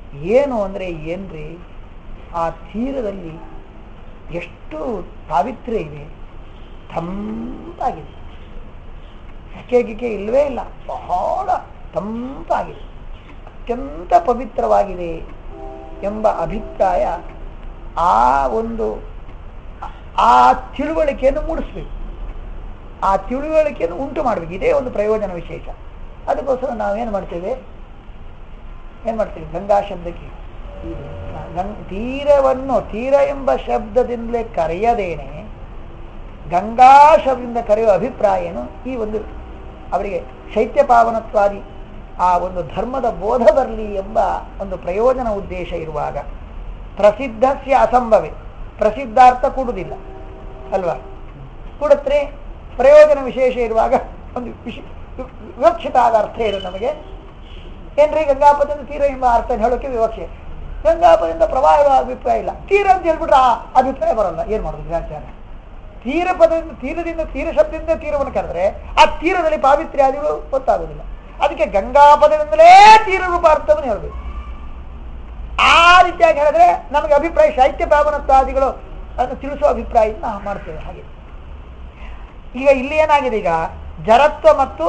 ಏನು ಅಂದರೆ ಏನ್ರಿ ಆ ತೀರದಲ್ಲಿ ಎಷ್ಟು ಪಾವಿತ್ರ್ಯ ಇದೆ ತಂಪಾಗಿದೆ ಸೆಕೆ ಗಿಕೆ ಇಲ್ಲವೇ ಇಲ್ಲ ಬಹಳ ತಂಪಾಗಿದೆ ಅತ್ಯಂತ ಪವಿತ್ರವಾಗಿದೆ ಎಂಬ ಅಭಿಪ್ರಾಯ ಆ ಒಂದು ಆ ತಿಳುವಳಿಕೆಯನ್ನು ಮೂಡಿಸ್ಬೇಕು ಆ ತಿಳುವಳಿಕೆಯನ್ನು ಉಂಟು ಮಾಡಬೇಕು ಇದೇ ಒಂದು ಪ್ರಯೋಜನ ವಿಶೇಷ ಅದಕ್ಕೋಸ್ಕರ ನಾವೇನು ಮಾಡ್ತೇವೆ ಏನು ಮಾಡ್ತೇವೆ ಗಂಗಾ ಶಬ್ದಕ್ಕೆ ಗಂಗ್ ತೀರವನ್ನು ತೀರ ಎಂಬ ಶಬ್ದದಿಂದಲೇ ಕರೆಯದೇನೆ ಗಂಗಾ ಶಬ್ದದಿಂದ ಕರೆಯುವ ಅಭಿಪ್ರಾಯ ಏನು ಈ ಒಂದು ಅವರಿಗೆ ಶೈತ್ಯ ಪಾವನತ್ವಾದಿ ಆ ಒಂದು ಧರ್ಮದ ಬೋಧ ಬರಲಿ ಎಂಬ ಒಂದು ಪ್ರಯೋಜನ ಉದ್ದೇಶ ಇರುವಾಗ ಪ್ರಸಿದ್ಧಸ್ಯ ಅಸಂಭವೆ ಪ್ರಸಿದ್ಧಾರ್ಥ ಕೊಡುವುದಿಲ್ಲ ಅಲ್ವಾ ಕೊಡುತ್ತೆ ಪ್ರಯೋಜನ ವಿಶೇಷ ಇರುವಾಗ ಒಂದು ವಿಶ್ ವಿವಕ್ಷಿತ ಆದ ಅರ್ಥ ಇರೋದು ನಮಗೆ ಏನ್ರಿ ಗಂಗಾಪದಿಂದ ತೀರ ಎಂಬ ಅರ್ಥ ಹೇಳೋಕೆ ವಿವಕ್ಷೆ ಗಂಗಾಪದಿಂದ ಪ್ರವಾಹ ಅಭಿಪ್ರಾಯ ಇಲ್ಲ ತೀರ ಅಂತ ಹೇಳ್ಬಿಟ್ರೆ ಆ ಅಭಿಪ್ರಾಯ ಬರಲ್ಲ ಏನ್ ಮಾಡೋದು ವ್ಯಾಖ್ಯಾನ ತೀರ ಪದದಿಂದ ತೀರದಿಂದ ತೀರ ಶಬ್ದದಿಂದ ತೀರವನ್ನು ಕರೆದ್ರೆ ಆ ತೀರದಲ್ಲಿ ಪಾವಿತ್ರ್ಯಾದಿಗಳು ಗೊತ್ತಾಗುವುದಿಲ್ಲ ಅದಕ್ಕೆ ಗಂಗಾ ಪದದಿಂದಲೇ ತೀರ ರೂಪ ಅರ್ಥವನ್ನು ಹೇಳಬೇಕು ಆ ರೀತಿಯಾಗಿ ಹೇಳಿದ್ರೆ ನಮಗೆ ಅಭಿಪ್ರಾಯ ಸಾಹಿತ್ಯ ಪಾವನತ್ವಾದಿಗಳು ಅದನ್ನು ತಿಳಿಸುವ ಅಭಿಪ್ರಾಯ ನಾವು ಮಾಡ್ತೇವೆ ಹಾಗೆ ಈಗ ಇಲ್ಲಿ ಏನಾಗಿದೆ ಈಗ ಜರತ್ವ ಮತ್ತು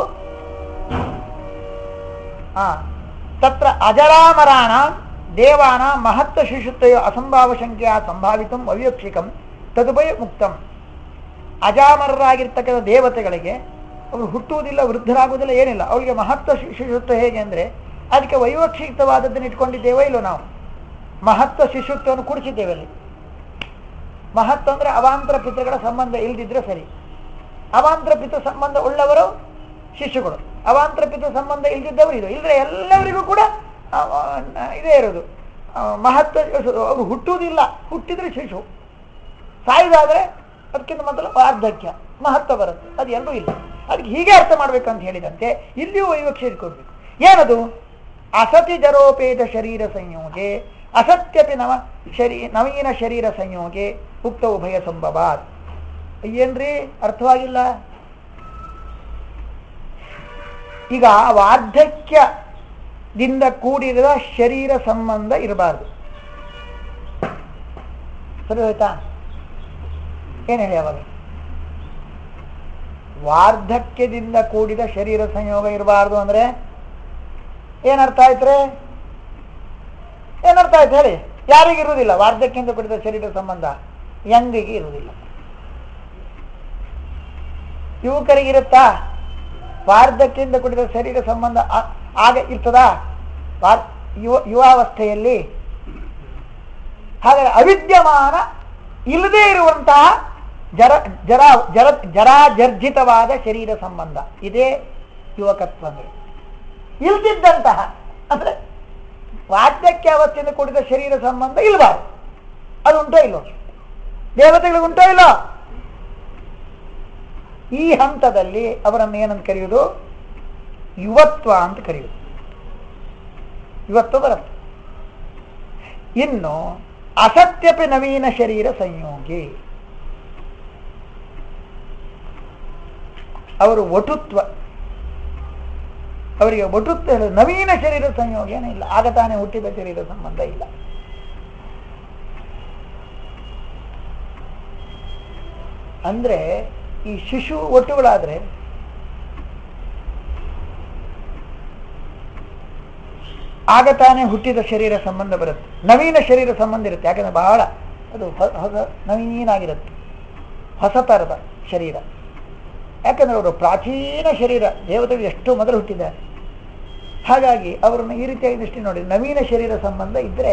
ಆ ತತ್ರ ಅಜರಾಮರಾಣ ದೇವಾನ ಮಹತ್ವ ಶಿಶುತ್ವಯ ಅಸಂಭಾವ ಸಂಖ್ಯೆಯ ಸಂಭಾವಿತಂ ಅವಿವಕ್ಷಿಕಂ ತದುಪಯ ಮುಕ್ತಂ ಅಜಾಮರರಾಗಿರ್ತಕ್ಕಂಥ ದೇವತೆಗಳಿಗೆ ಅವರು ಹುಟ್ಟುವುದಿಲ್ಲ ವೃದ್ಧರಾಗುವುದಿಲ್ಲ ಏನಿಲ್ಲ ಅವರಿಗೆ ಮಹತ್ವ ಶಿ- ಶಿಶುತ್ವ ಹೇಗೆ ಅಂದರೆ ಅದಕ್ಕೆ ವೈವಕ್ಷಿಕವಾದದ್ದನ್ನು ಇಟ್ಕೊಂಡಿದ್ದೇವೋ ಇಲ್ಲೋ ನಾವು ಮಹತ್ವ ಶಿಶುತ್ವವನ್ನು ಕೂಡಿಸಿದ್ದೇವೆ ಅಲ್ಲಿ ಮಹತ್ವ ಅಂದರೆ ಅವಾಂತರ ಪಿತೃಗಳ ಸಂಬಂಧ ಇಲ್ದಿದ್ರೆ ಸರಿ ಅವಾಂತರ ಪಿತೃ ಸಂಬಂಧ ಉಳ್ಳವರು ಶಿಶುಗಳು ಅವಾಂತರ ಪಿತೃ ಸಂಬಂಧ ಇಲ್ದಿದ್ದವರು ಇದು ಇಲ್ಲದ್ರೆ ಎಲ್ಲರಿಗೂ ಕೂಡ ಆ, ಆ, ಇದೇ ಇರೋದು ಆ, ಮಹತ್ವ ಅವರು ಹುಟ್ಟುವುದಿಲ್ಲ ಹುಟ್ಟಿದ್ರೆ ಶಿಶು ಸಾಯುವುದಾದ್ರೆ ಅದಕ್ಕಿಂತ ಮೊದಲು ವಾರ್ಧಕ್ಯ ಮಹತ್ವ ಬರುತ್ತೆ ಅದು ಎರಡೂ ಇಲ್ಲ ಅದಕ್ಕೆ ಹೀಗೆ ಅರ್ಥ ಮಾಡ್ಬೇಕಂತ ಹೇಳಿದಂತೆ ಇಲ್ಲಿಯೂ ವೈವಕ್ಷೆ ಕೊಡ್ಬೇಕು ಏನದು ಅಸತಿ ಜರೋಪೇತ ಶರೀರ ಸಂಯೋಗೆ ಅಸತ್ಯಪಿ ನವ ಶರೀ ನವೀನ ಶರೀರ ಸಂಯೋಗೆ ಉಕ್ತ ಉಭಯ ಸಂಭವಾತ್ ಏನ್ರಿ ಅರ್ಥವಾಗಿಲ್ಲ ಈಗ ವಾರ್ಧಕ್ಯದಿಂದ ಕೂಡಿರದ ಶರೀರ ಸಂಬಂಧ ಇರಬಾರ್ದು ಸರಿ ಹೋಯ್ತಾ ಏನು ಹೇಳಿ ಅವಾಗ ವಾರ್ಧಕ್ಯದಿಂದ ಕೂಡಿದ ಶರೀರ ಸಂಯೋಗ ಇರಬಾರ್ದು ಅಂದ್ರೆ ಏನರ್ಥ ಆಯ್ತ್ರೆ ಏನರ್ಥ ಆಯ್ತು ಹೇಳಿ ಯಾರಿಗೆ ಇರುವುದಿಲ್ಲ ವಾರ್ಧಕ್ಯದಿಂದ ಕೂಡಿದ ಶರೀರ ಸಂಬಂಧ ಯಂಗಿಗೆ ಇರುವುದಿಲ್ಲ ಯುವಕರಿಗಿರುತ್ತಾ ವಾರ್ಧಕ್ಯದಿಂದ ಕೂಡಿದ ಶರೀರ ಸಂಬಂಧ ಆ- ಆಗ ಇರ್ತದಾ ವಾರ್ ಯುವ ಯುವಾವಸ್ಥೆಯಲ್ಲಿ ಹಾಗಾದ್ರೆ ಅವಿದ್ಯಮಾನ ಇಲ್ಲದೇ ಇರುವಂತಹ ಜರ ಜರ ಜರ ಜರಾಜರ್ಜಿತವಾದ ಶರೀರ ಸಂಬಂಧ ಇದೇ ಯುವಕತ್ವ ಅಂದ್ರೆ ಇಲ್ದಿದ್ದಂತಹ ಅಂದ್ರೆ ವಾರ್ಧಕ್ಯ ಅವಸ್ಥೆಯಿಂದ ಕೂಡಿದ ಶರೀರ ಸಂಬಂಧ ಇಲ್ಬಾರ್ದು ಅದು ಉಂಟೋ ಇಲ್ಲೋ ದೇವತೆಗಳಿಗೆ ಉಂಟೋ ಇಲ್ಲೋ ಈ ಹಂತದಲ್ಲಿ ಅವರನ್ನು ಏನಂತ ಕರೆಯುವುದು ಯುವತ್ವ ಅಂತ ಕರೆಯುವುದು ಯುವತ್ವ ಬರುತ್ತೆ ಇನ್ನು ಅಸತ್ಯಪಿ ನವೀನ ಶರೀರ ಸಂಯೋಗಿ ಅವರು ಒಟುತ್ವ ಅವರಿಗೆ ಒಟುತ್ವ ಇಲ್ಲ. ನವೀನ ಶರೀರ ಸಂಯೋಗ ಏನಿಲ್ಲ ಆಗ ತಾನೇ ಹುಟ್ಟಿದ ಶರೀರ ಸಂಬಂಧ ಇಲ್ಲ ಅಂದ್ರೆ ಈ ಶಿಶು ಒಟ್ಟುಗಳಾದ್ರೆ ಆಗ ತಾನೇ ಹುಟ್ಟಿದ ಶರೀರ ಸಂಬಂಧ ಬರುತ್ತೆ ನವೀನ ಶರೀರ ಸಂಬಂಧ ಇರುತ್ತೆ ಯಾಕಂದ್ರೆ ಬಹಳ ಅದು ಹೊ- ಹೊಸ ನವೀನಾಗಿರುತ್ತೆ ಹೊಸ ಥರದ ಶರೀರ ಯಾಕಂದ್ರೆ ಅವರು ಪ್ರಾಚೀನ ಶರೀರ ದೇವತೆಗಳು ಎಷ್ಟು ಮೊದಲು ಹುಟ್ಟಿದ್ದಾರೆ ಹಾಗಾಗಿ ಅವರನ್ನು ಈ ರೀತಿಯಾಗಿ ದೃಷ್ಟಿ ನೋಡಿ ನವೀನ ಶರೀರ ಸಂಬಂಧ ಇದ್ದರೆ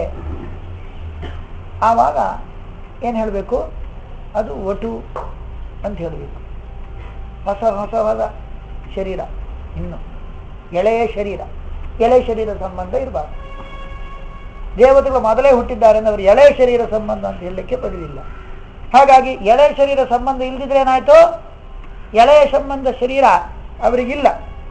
ಆವಾಗ ಏನು ಹೇಳಬೇಕು ಅದು ಒಟು ಅಂತ ಹೇಳಬೇಕು ಹೊಸ ಹೊಸವಾದ ಶರೀರ ಇನ್ನು ಎಳೆಯ ಶರೀರ ಎಳೆ ಶರೀರ ಸಂಬಂಧ ಇರಬಾರ್ದು ದೇವತೆಗಳು ಮೊದಲೇ ಹುಟ್ಟಿದ್ದಾರೆ ಅಂದ್ರೆ ಅವರು ಎಳೆ ಶರೀರ ಸಂಬಂಧ ಅಂತ ಹೇಳಲಿಕ್ಕೆ ಬರುವುದಿಲ್ಲ ಹಾಗಾಗಿ ಎಳೆ ಶರೀರ ಸಂಬಂಧ ಇಲ್ದಿದ್ರೆ ಏನಾಯ್ತು ಎಳೆಯ ಸಂಬಂಧ ಶರೀರ ಅವರಿಗಿಲ್ಲ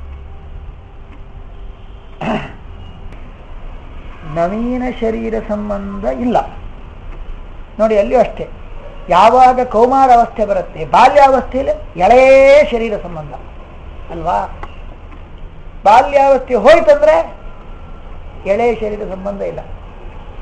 ನವೀನ ಶರೀರ ಸಂಬಂಧ ಇಲ್ಲ ನೋಡಿ ಅಲ್ಲಿಯೂ ಅಷ್ಟೇ ಯಾವಾಗ ಕೌಮಾರ ಅವಸ್ಥೆ ಬರುತ್ತೆ ಬಾಲ್ಯಾವಸ್ಥೆಯಲ್ಲಿ ಎಳೆಯ ಶರೀರ ಸಂಬಂಧ ಅಲ್ವಾ ಬಾಲ್ಯಾವಸ್ಥೆ ಹೋಯ್ತಂದ್ರೆ ಎಳೆಯ ಶರೀರ ಸಂಬಂಧ ಇಲ್ಲ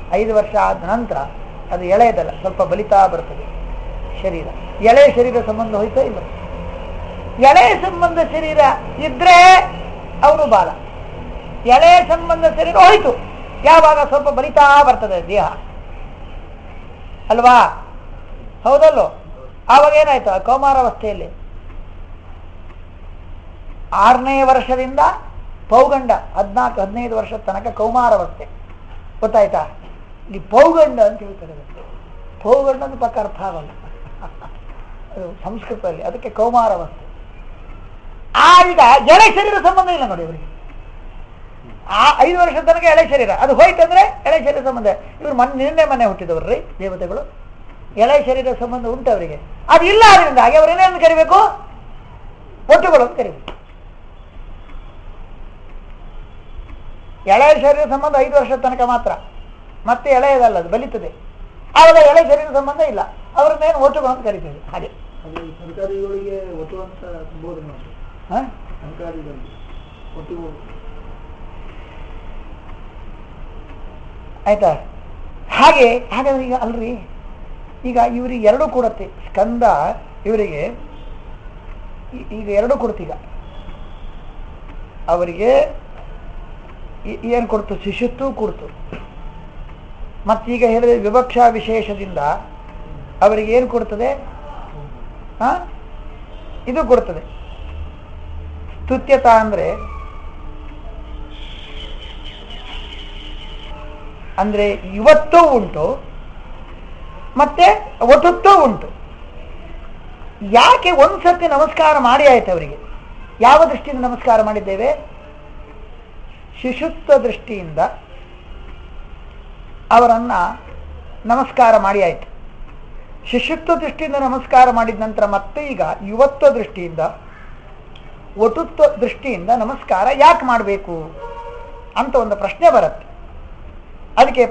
ಐದು ವರ್ಷ ಆದ ನಂತರ ಅದು ಎಳೆಯದಲ್ಲ ಸ್ವಲ್ಪ ಬಲಿತಾ ಬರ್ತದೆ ಶರೀರ ಎಳೆ ಶರೀರ ಸಂಬಂಧ ಹೋಯ್ತಾ ಇಲ್ಲ ಎಳೆ ಸಂಬಂಧ ಶರೀರ ಇದ್ರೆ ಅವನು ಬಾಲ ಎಳೆ ಸಂಬಂಧ ಶರೀರ ಹೋಯ್ತು ಯಾವಾಗ ಸ್ವಲ್ಪ ಬಲಿತಾ ಬರ್ತದೆ ದೇಹ ಅಲ್ವಾ ಹೌದಲ್ಲೋ ಆವಾಗ ಏನಾಯ್ತು ಆ ಕೌಮಾರಾವಸ್ಥೆಯಲ್ಲಿ ಆರನೇ ವರ್ಷದಿಂದ ಪೌಗಂಡ ಹದಿನಾಲ್ಕು ಹದಿನೈದು ವರ್ಷದ ತನಕ ಕೌಮಾರಾವಸ್ಥೆ ಗೊತ್ತಾಯ್ತಾ ಇಲ್ಲಿ ಪೌಗಂಡ ಅಂತ ಹೇಳ್ತಾರೆ ಅದಕ್ಕೆ. ಪೌಗಂಡ ಅಂತ ಪಕ್ಕ ಅರ್ಥ ಆಗಲ್ಲ ಅದು ಸಂಸ್ಕೃತದಲ್ಲಿ ಅದಕ್ಕೆ ಕೌಮಾರಾವಸ್ಥೆ ಆ ಈಗ ಎಳೆ ಶರೀರ ಸಂಬಂಧ ಇಲ್ಲ ನೋಡಿ ಇವರಿಗೆ ಆ ಐದು ವರ್ಷದ ತನಕ ಎಳೆ ಶರೀರ ಅದು ಹೋಯ್ತಂದ್ರೆ ಎಳೆ ಶರೀರ ಸಂಬಂಧ ಇವ್ರು ಮನ್ ನಿನ್ನೆ ಮನೆ ಹುಟ್ಟಿದವ್ರಿ ದೇವತೆಗಳು ಎಳೆ ಶರೀರ ಸಂಬಂಧ ಉಂಟು ಅವರಿಗೆ ಅದು ಇಲ್ಲ ಅದರಿಂದ ಹಾಗೆ ಅವ್ರು ಏನೇನು ಕರಿಬೇಕು ಒಟ್ಟುಗಳು ಅಂತ ಕರಿಬೇಕು ಎಳೆ ಶರೀರ ಸಂಬಂಧ ಐದು ವರ್ಷದ ತನಕ ಮಾತ್ರ ಮತ್ತೆ ಎಳೆಯದಲ್ಲ ಅದು ಬಲಿತದೆ ಆವಾಗ ಎಳೆ ಶರೀರ ಸಂಬಂಧ ಇಲ್ಲ ಅವ್ರನ್ನೇನು ಒಟ್ಟುಗಳು ಅಂತ ಕರಿತೇವೆ ಹಾಗೆ ಅದು ಈ ಸರ್ಕಾರಿಗಳಿಗೆ ಒಟ್ಟು ಅಂತ ಸಂಬೋಧನೆ ಉಂಟು ಹ? ಸರ್ಕಾರಿಗಳಿಗೆ ಒಟ್ಟು ಆಯ್ತಾ ಹಾಗೆ ಹಾಗಾದ್ರೆ ಈಗ ಅಲ್ರಿ ಈಗ ಇವರಿಗೆ ಎರಡು ಕೊಡತ್ತೆ ಸ್ಕಂದ ಇವರಿಗೆ ಈ- ಈಗ ಎರಡು ಕೊಡ್ತೀಗ ಅವರಿಗೆ ಈ- ಏನು ಕೊಡ್ತು ಶಿಶುತ್ವ ಕೊಡ್ತು ಮತ್ತೀಗ ಹೇಳಿದ ವಿವಕ್ಷಾ ವಿಶೇಷದಿಂದ ಅವರಿಗೆ ಏನು ಕೊಡ್ತದೆ ಹ? ಇದು ಕೊಡ್ತದೆ ಸ್ತುತ್ಯತ ಅಂದ್ರೆ ಅಂದ್ರೆ ಇವತ್ತೂ ಉಂಟು ಮತ್ತೆ ಒಟುತ್ತೂ ಉಂಟು ಯಾಕೆ ಒಂದ್ಸತಿ ನಮಸ್ಕಾರ ಮಾಡಿ ಆಯ್ತು ಅವರಿಗೆ ಯಾವ ದೃಷ್ಟಿಯಿಂದ ನಮಸ್ಕಾರ ಮಾಡಿದ್ದೇವೆ ಶಿಶುತ್ವ ದೃಷ್ಟಿಯಿಂದ ಅವರನ್ನ ನಮಸ್ಕಾರ ಮಾಡಿ ಆಯ್ತು ಶಿಶುತ್ವ ದೃಷ್ಟಿಯಿಂದ ನಮಸ್ಕಾರ ಮಾಡಿದ ನಂತರ ಮತ್ತೆ ಈಗ ಯುವತ್ವ ದೃಷ್ಟಿಯಿಂದ ಒಟುತ್ವ ದೃಷ್ಟಿಯಿಂದ ನಮಸ್ಕಾರ ಯಾಕೆ ಮಾಡಬೇಕು ಅಂತ ಒಂದು ಪ್ರಶ್ನೆ ಬರುತ್ತೆ ಅದಕ್ಕೆ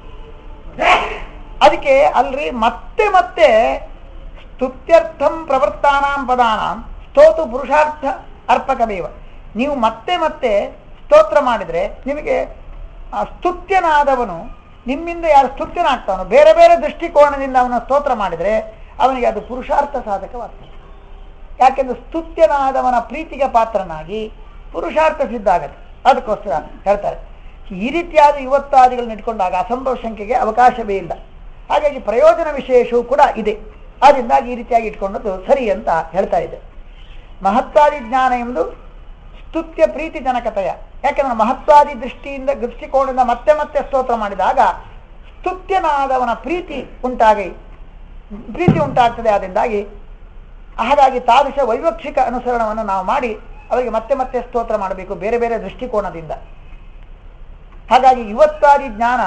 ಅದಕ್ಕೆ ಅಲ್ರಿ ಮತ್ತೆ ಮತ್ತೆ ಸ್ತುತ್ಯರ್ಥಂ ಪ್ರವೃತ್ತಾನಾಂ ಪದಾನಾಂ ಸ್ತೋತು ಪುರುಷಾರ್ಥ ಅರ್ಪಕಮೇವ ನೀವು ಮತ್ತೆ ಮತ್ತೆ ಸ್ತೋತ್ರ ಮಾಡಿದ್ರೆ ನಿಮಗೆ ಆ ಸ್ತುತ್ಯನಾದವನು ನಿಮ್ಮಿಂದ ಯಾರು ಸ್ತುತ್ಯನಾಗ್ತಾನೋ ಬೇರೆ ಬೇರೆ ದೃಷ್ಟಿಕೋನದಿಂದ ಅವನ ಸ್ತೋತ್ರ ಮಾಡಿದ್ರೆ ಅವನಿಗೆ ಅದು ಪುರುಷಾರ್ಥ ಸಾಧಕವಾಗ್ತದೆ ಯಾಕೆಂದ್ರೆ ಸ್ತುತ್ಯನಾದವನ ಪ್ರೀತಿಗೆ ಪಾತ್ರನಾಗಿ ಪುರುಷಾರ್ಥ ಸಿದ್ಧ ಆಗತ್ತೆ ಅದಕ್ಕೋಸ್ಕರ ಹೇಳ್ತಾರೆ ಈ ರೀತಿಯಾದ ಯುವತ್ತಾದಿಗಳನ್ನ ಇಟ್ಕೊಂಡಾಗ ಅಸಂಭವ ಸಂಖ್ಯೆಗೆ ಅವಕಾಶವೇ ಇಲ್ಲ ಹಾಗಾಗಿ ಪ್ರಯೋಜನ ವಿಶೇಷವೂ ಕೂಡ ಇದೆ ಆದ್ದರಿಂದಾಗಿ ಈ ರೀತಿಯಾಗಿ ಇಟ್ಕೊಂಡದ್ದು ಸರಿ ಅಂತ ಹೇಳ್ತಾ ಇದೆ ಮಹತ್ವಾದಿ ಜ್ಞಾನ ಎಂಬುದು ಸ್ತುತ್ಯ ಪ್ರೀತಿ ಜನಕತೆಯ ಯಾಕೆಂದ್ರೆ ಮಹತ್ವಾದಿ ದೃಷ್ಟಿಯಿಂದ ದೃಷ್ಟಿಕೋನದಿಂದ ಮತ್ತೆ ಮತ್ತೆ ಸ್ತೋತ್ರ ಮಾಡಿದಾಗ ಸ್ತುತ್ಯನಾದವನ ಪ್ರೀತಿ ಉಂಟಾಗಿ ಪ್ರೀತಿ ಉಂಟಾಗ್ತದೆ ಆದ್ದರಿಂದಾಗಿ ಹಾಗಾಗಿ ತಾದೃಶ ವೈವಕ್ಷಿಕ ಅನುಸರಣವನ್ನು ನಾವು ಮಾಡಿ ಅವರಿಗೆ ಮತ್ತೆ ಮತ್ತೆ ಸ್ತೋತ್ರ ಮಾಡಬೇಕು ಬೇರೆ ಬೇರೆ ದೃಷ್ಟಿಕೋನದಿಂದ ಹಾಗಾಗಿ ಇವತ್ತಾದಿ ಜ್ಞಾನ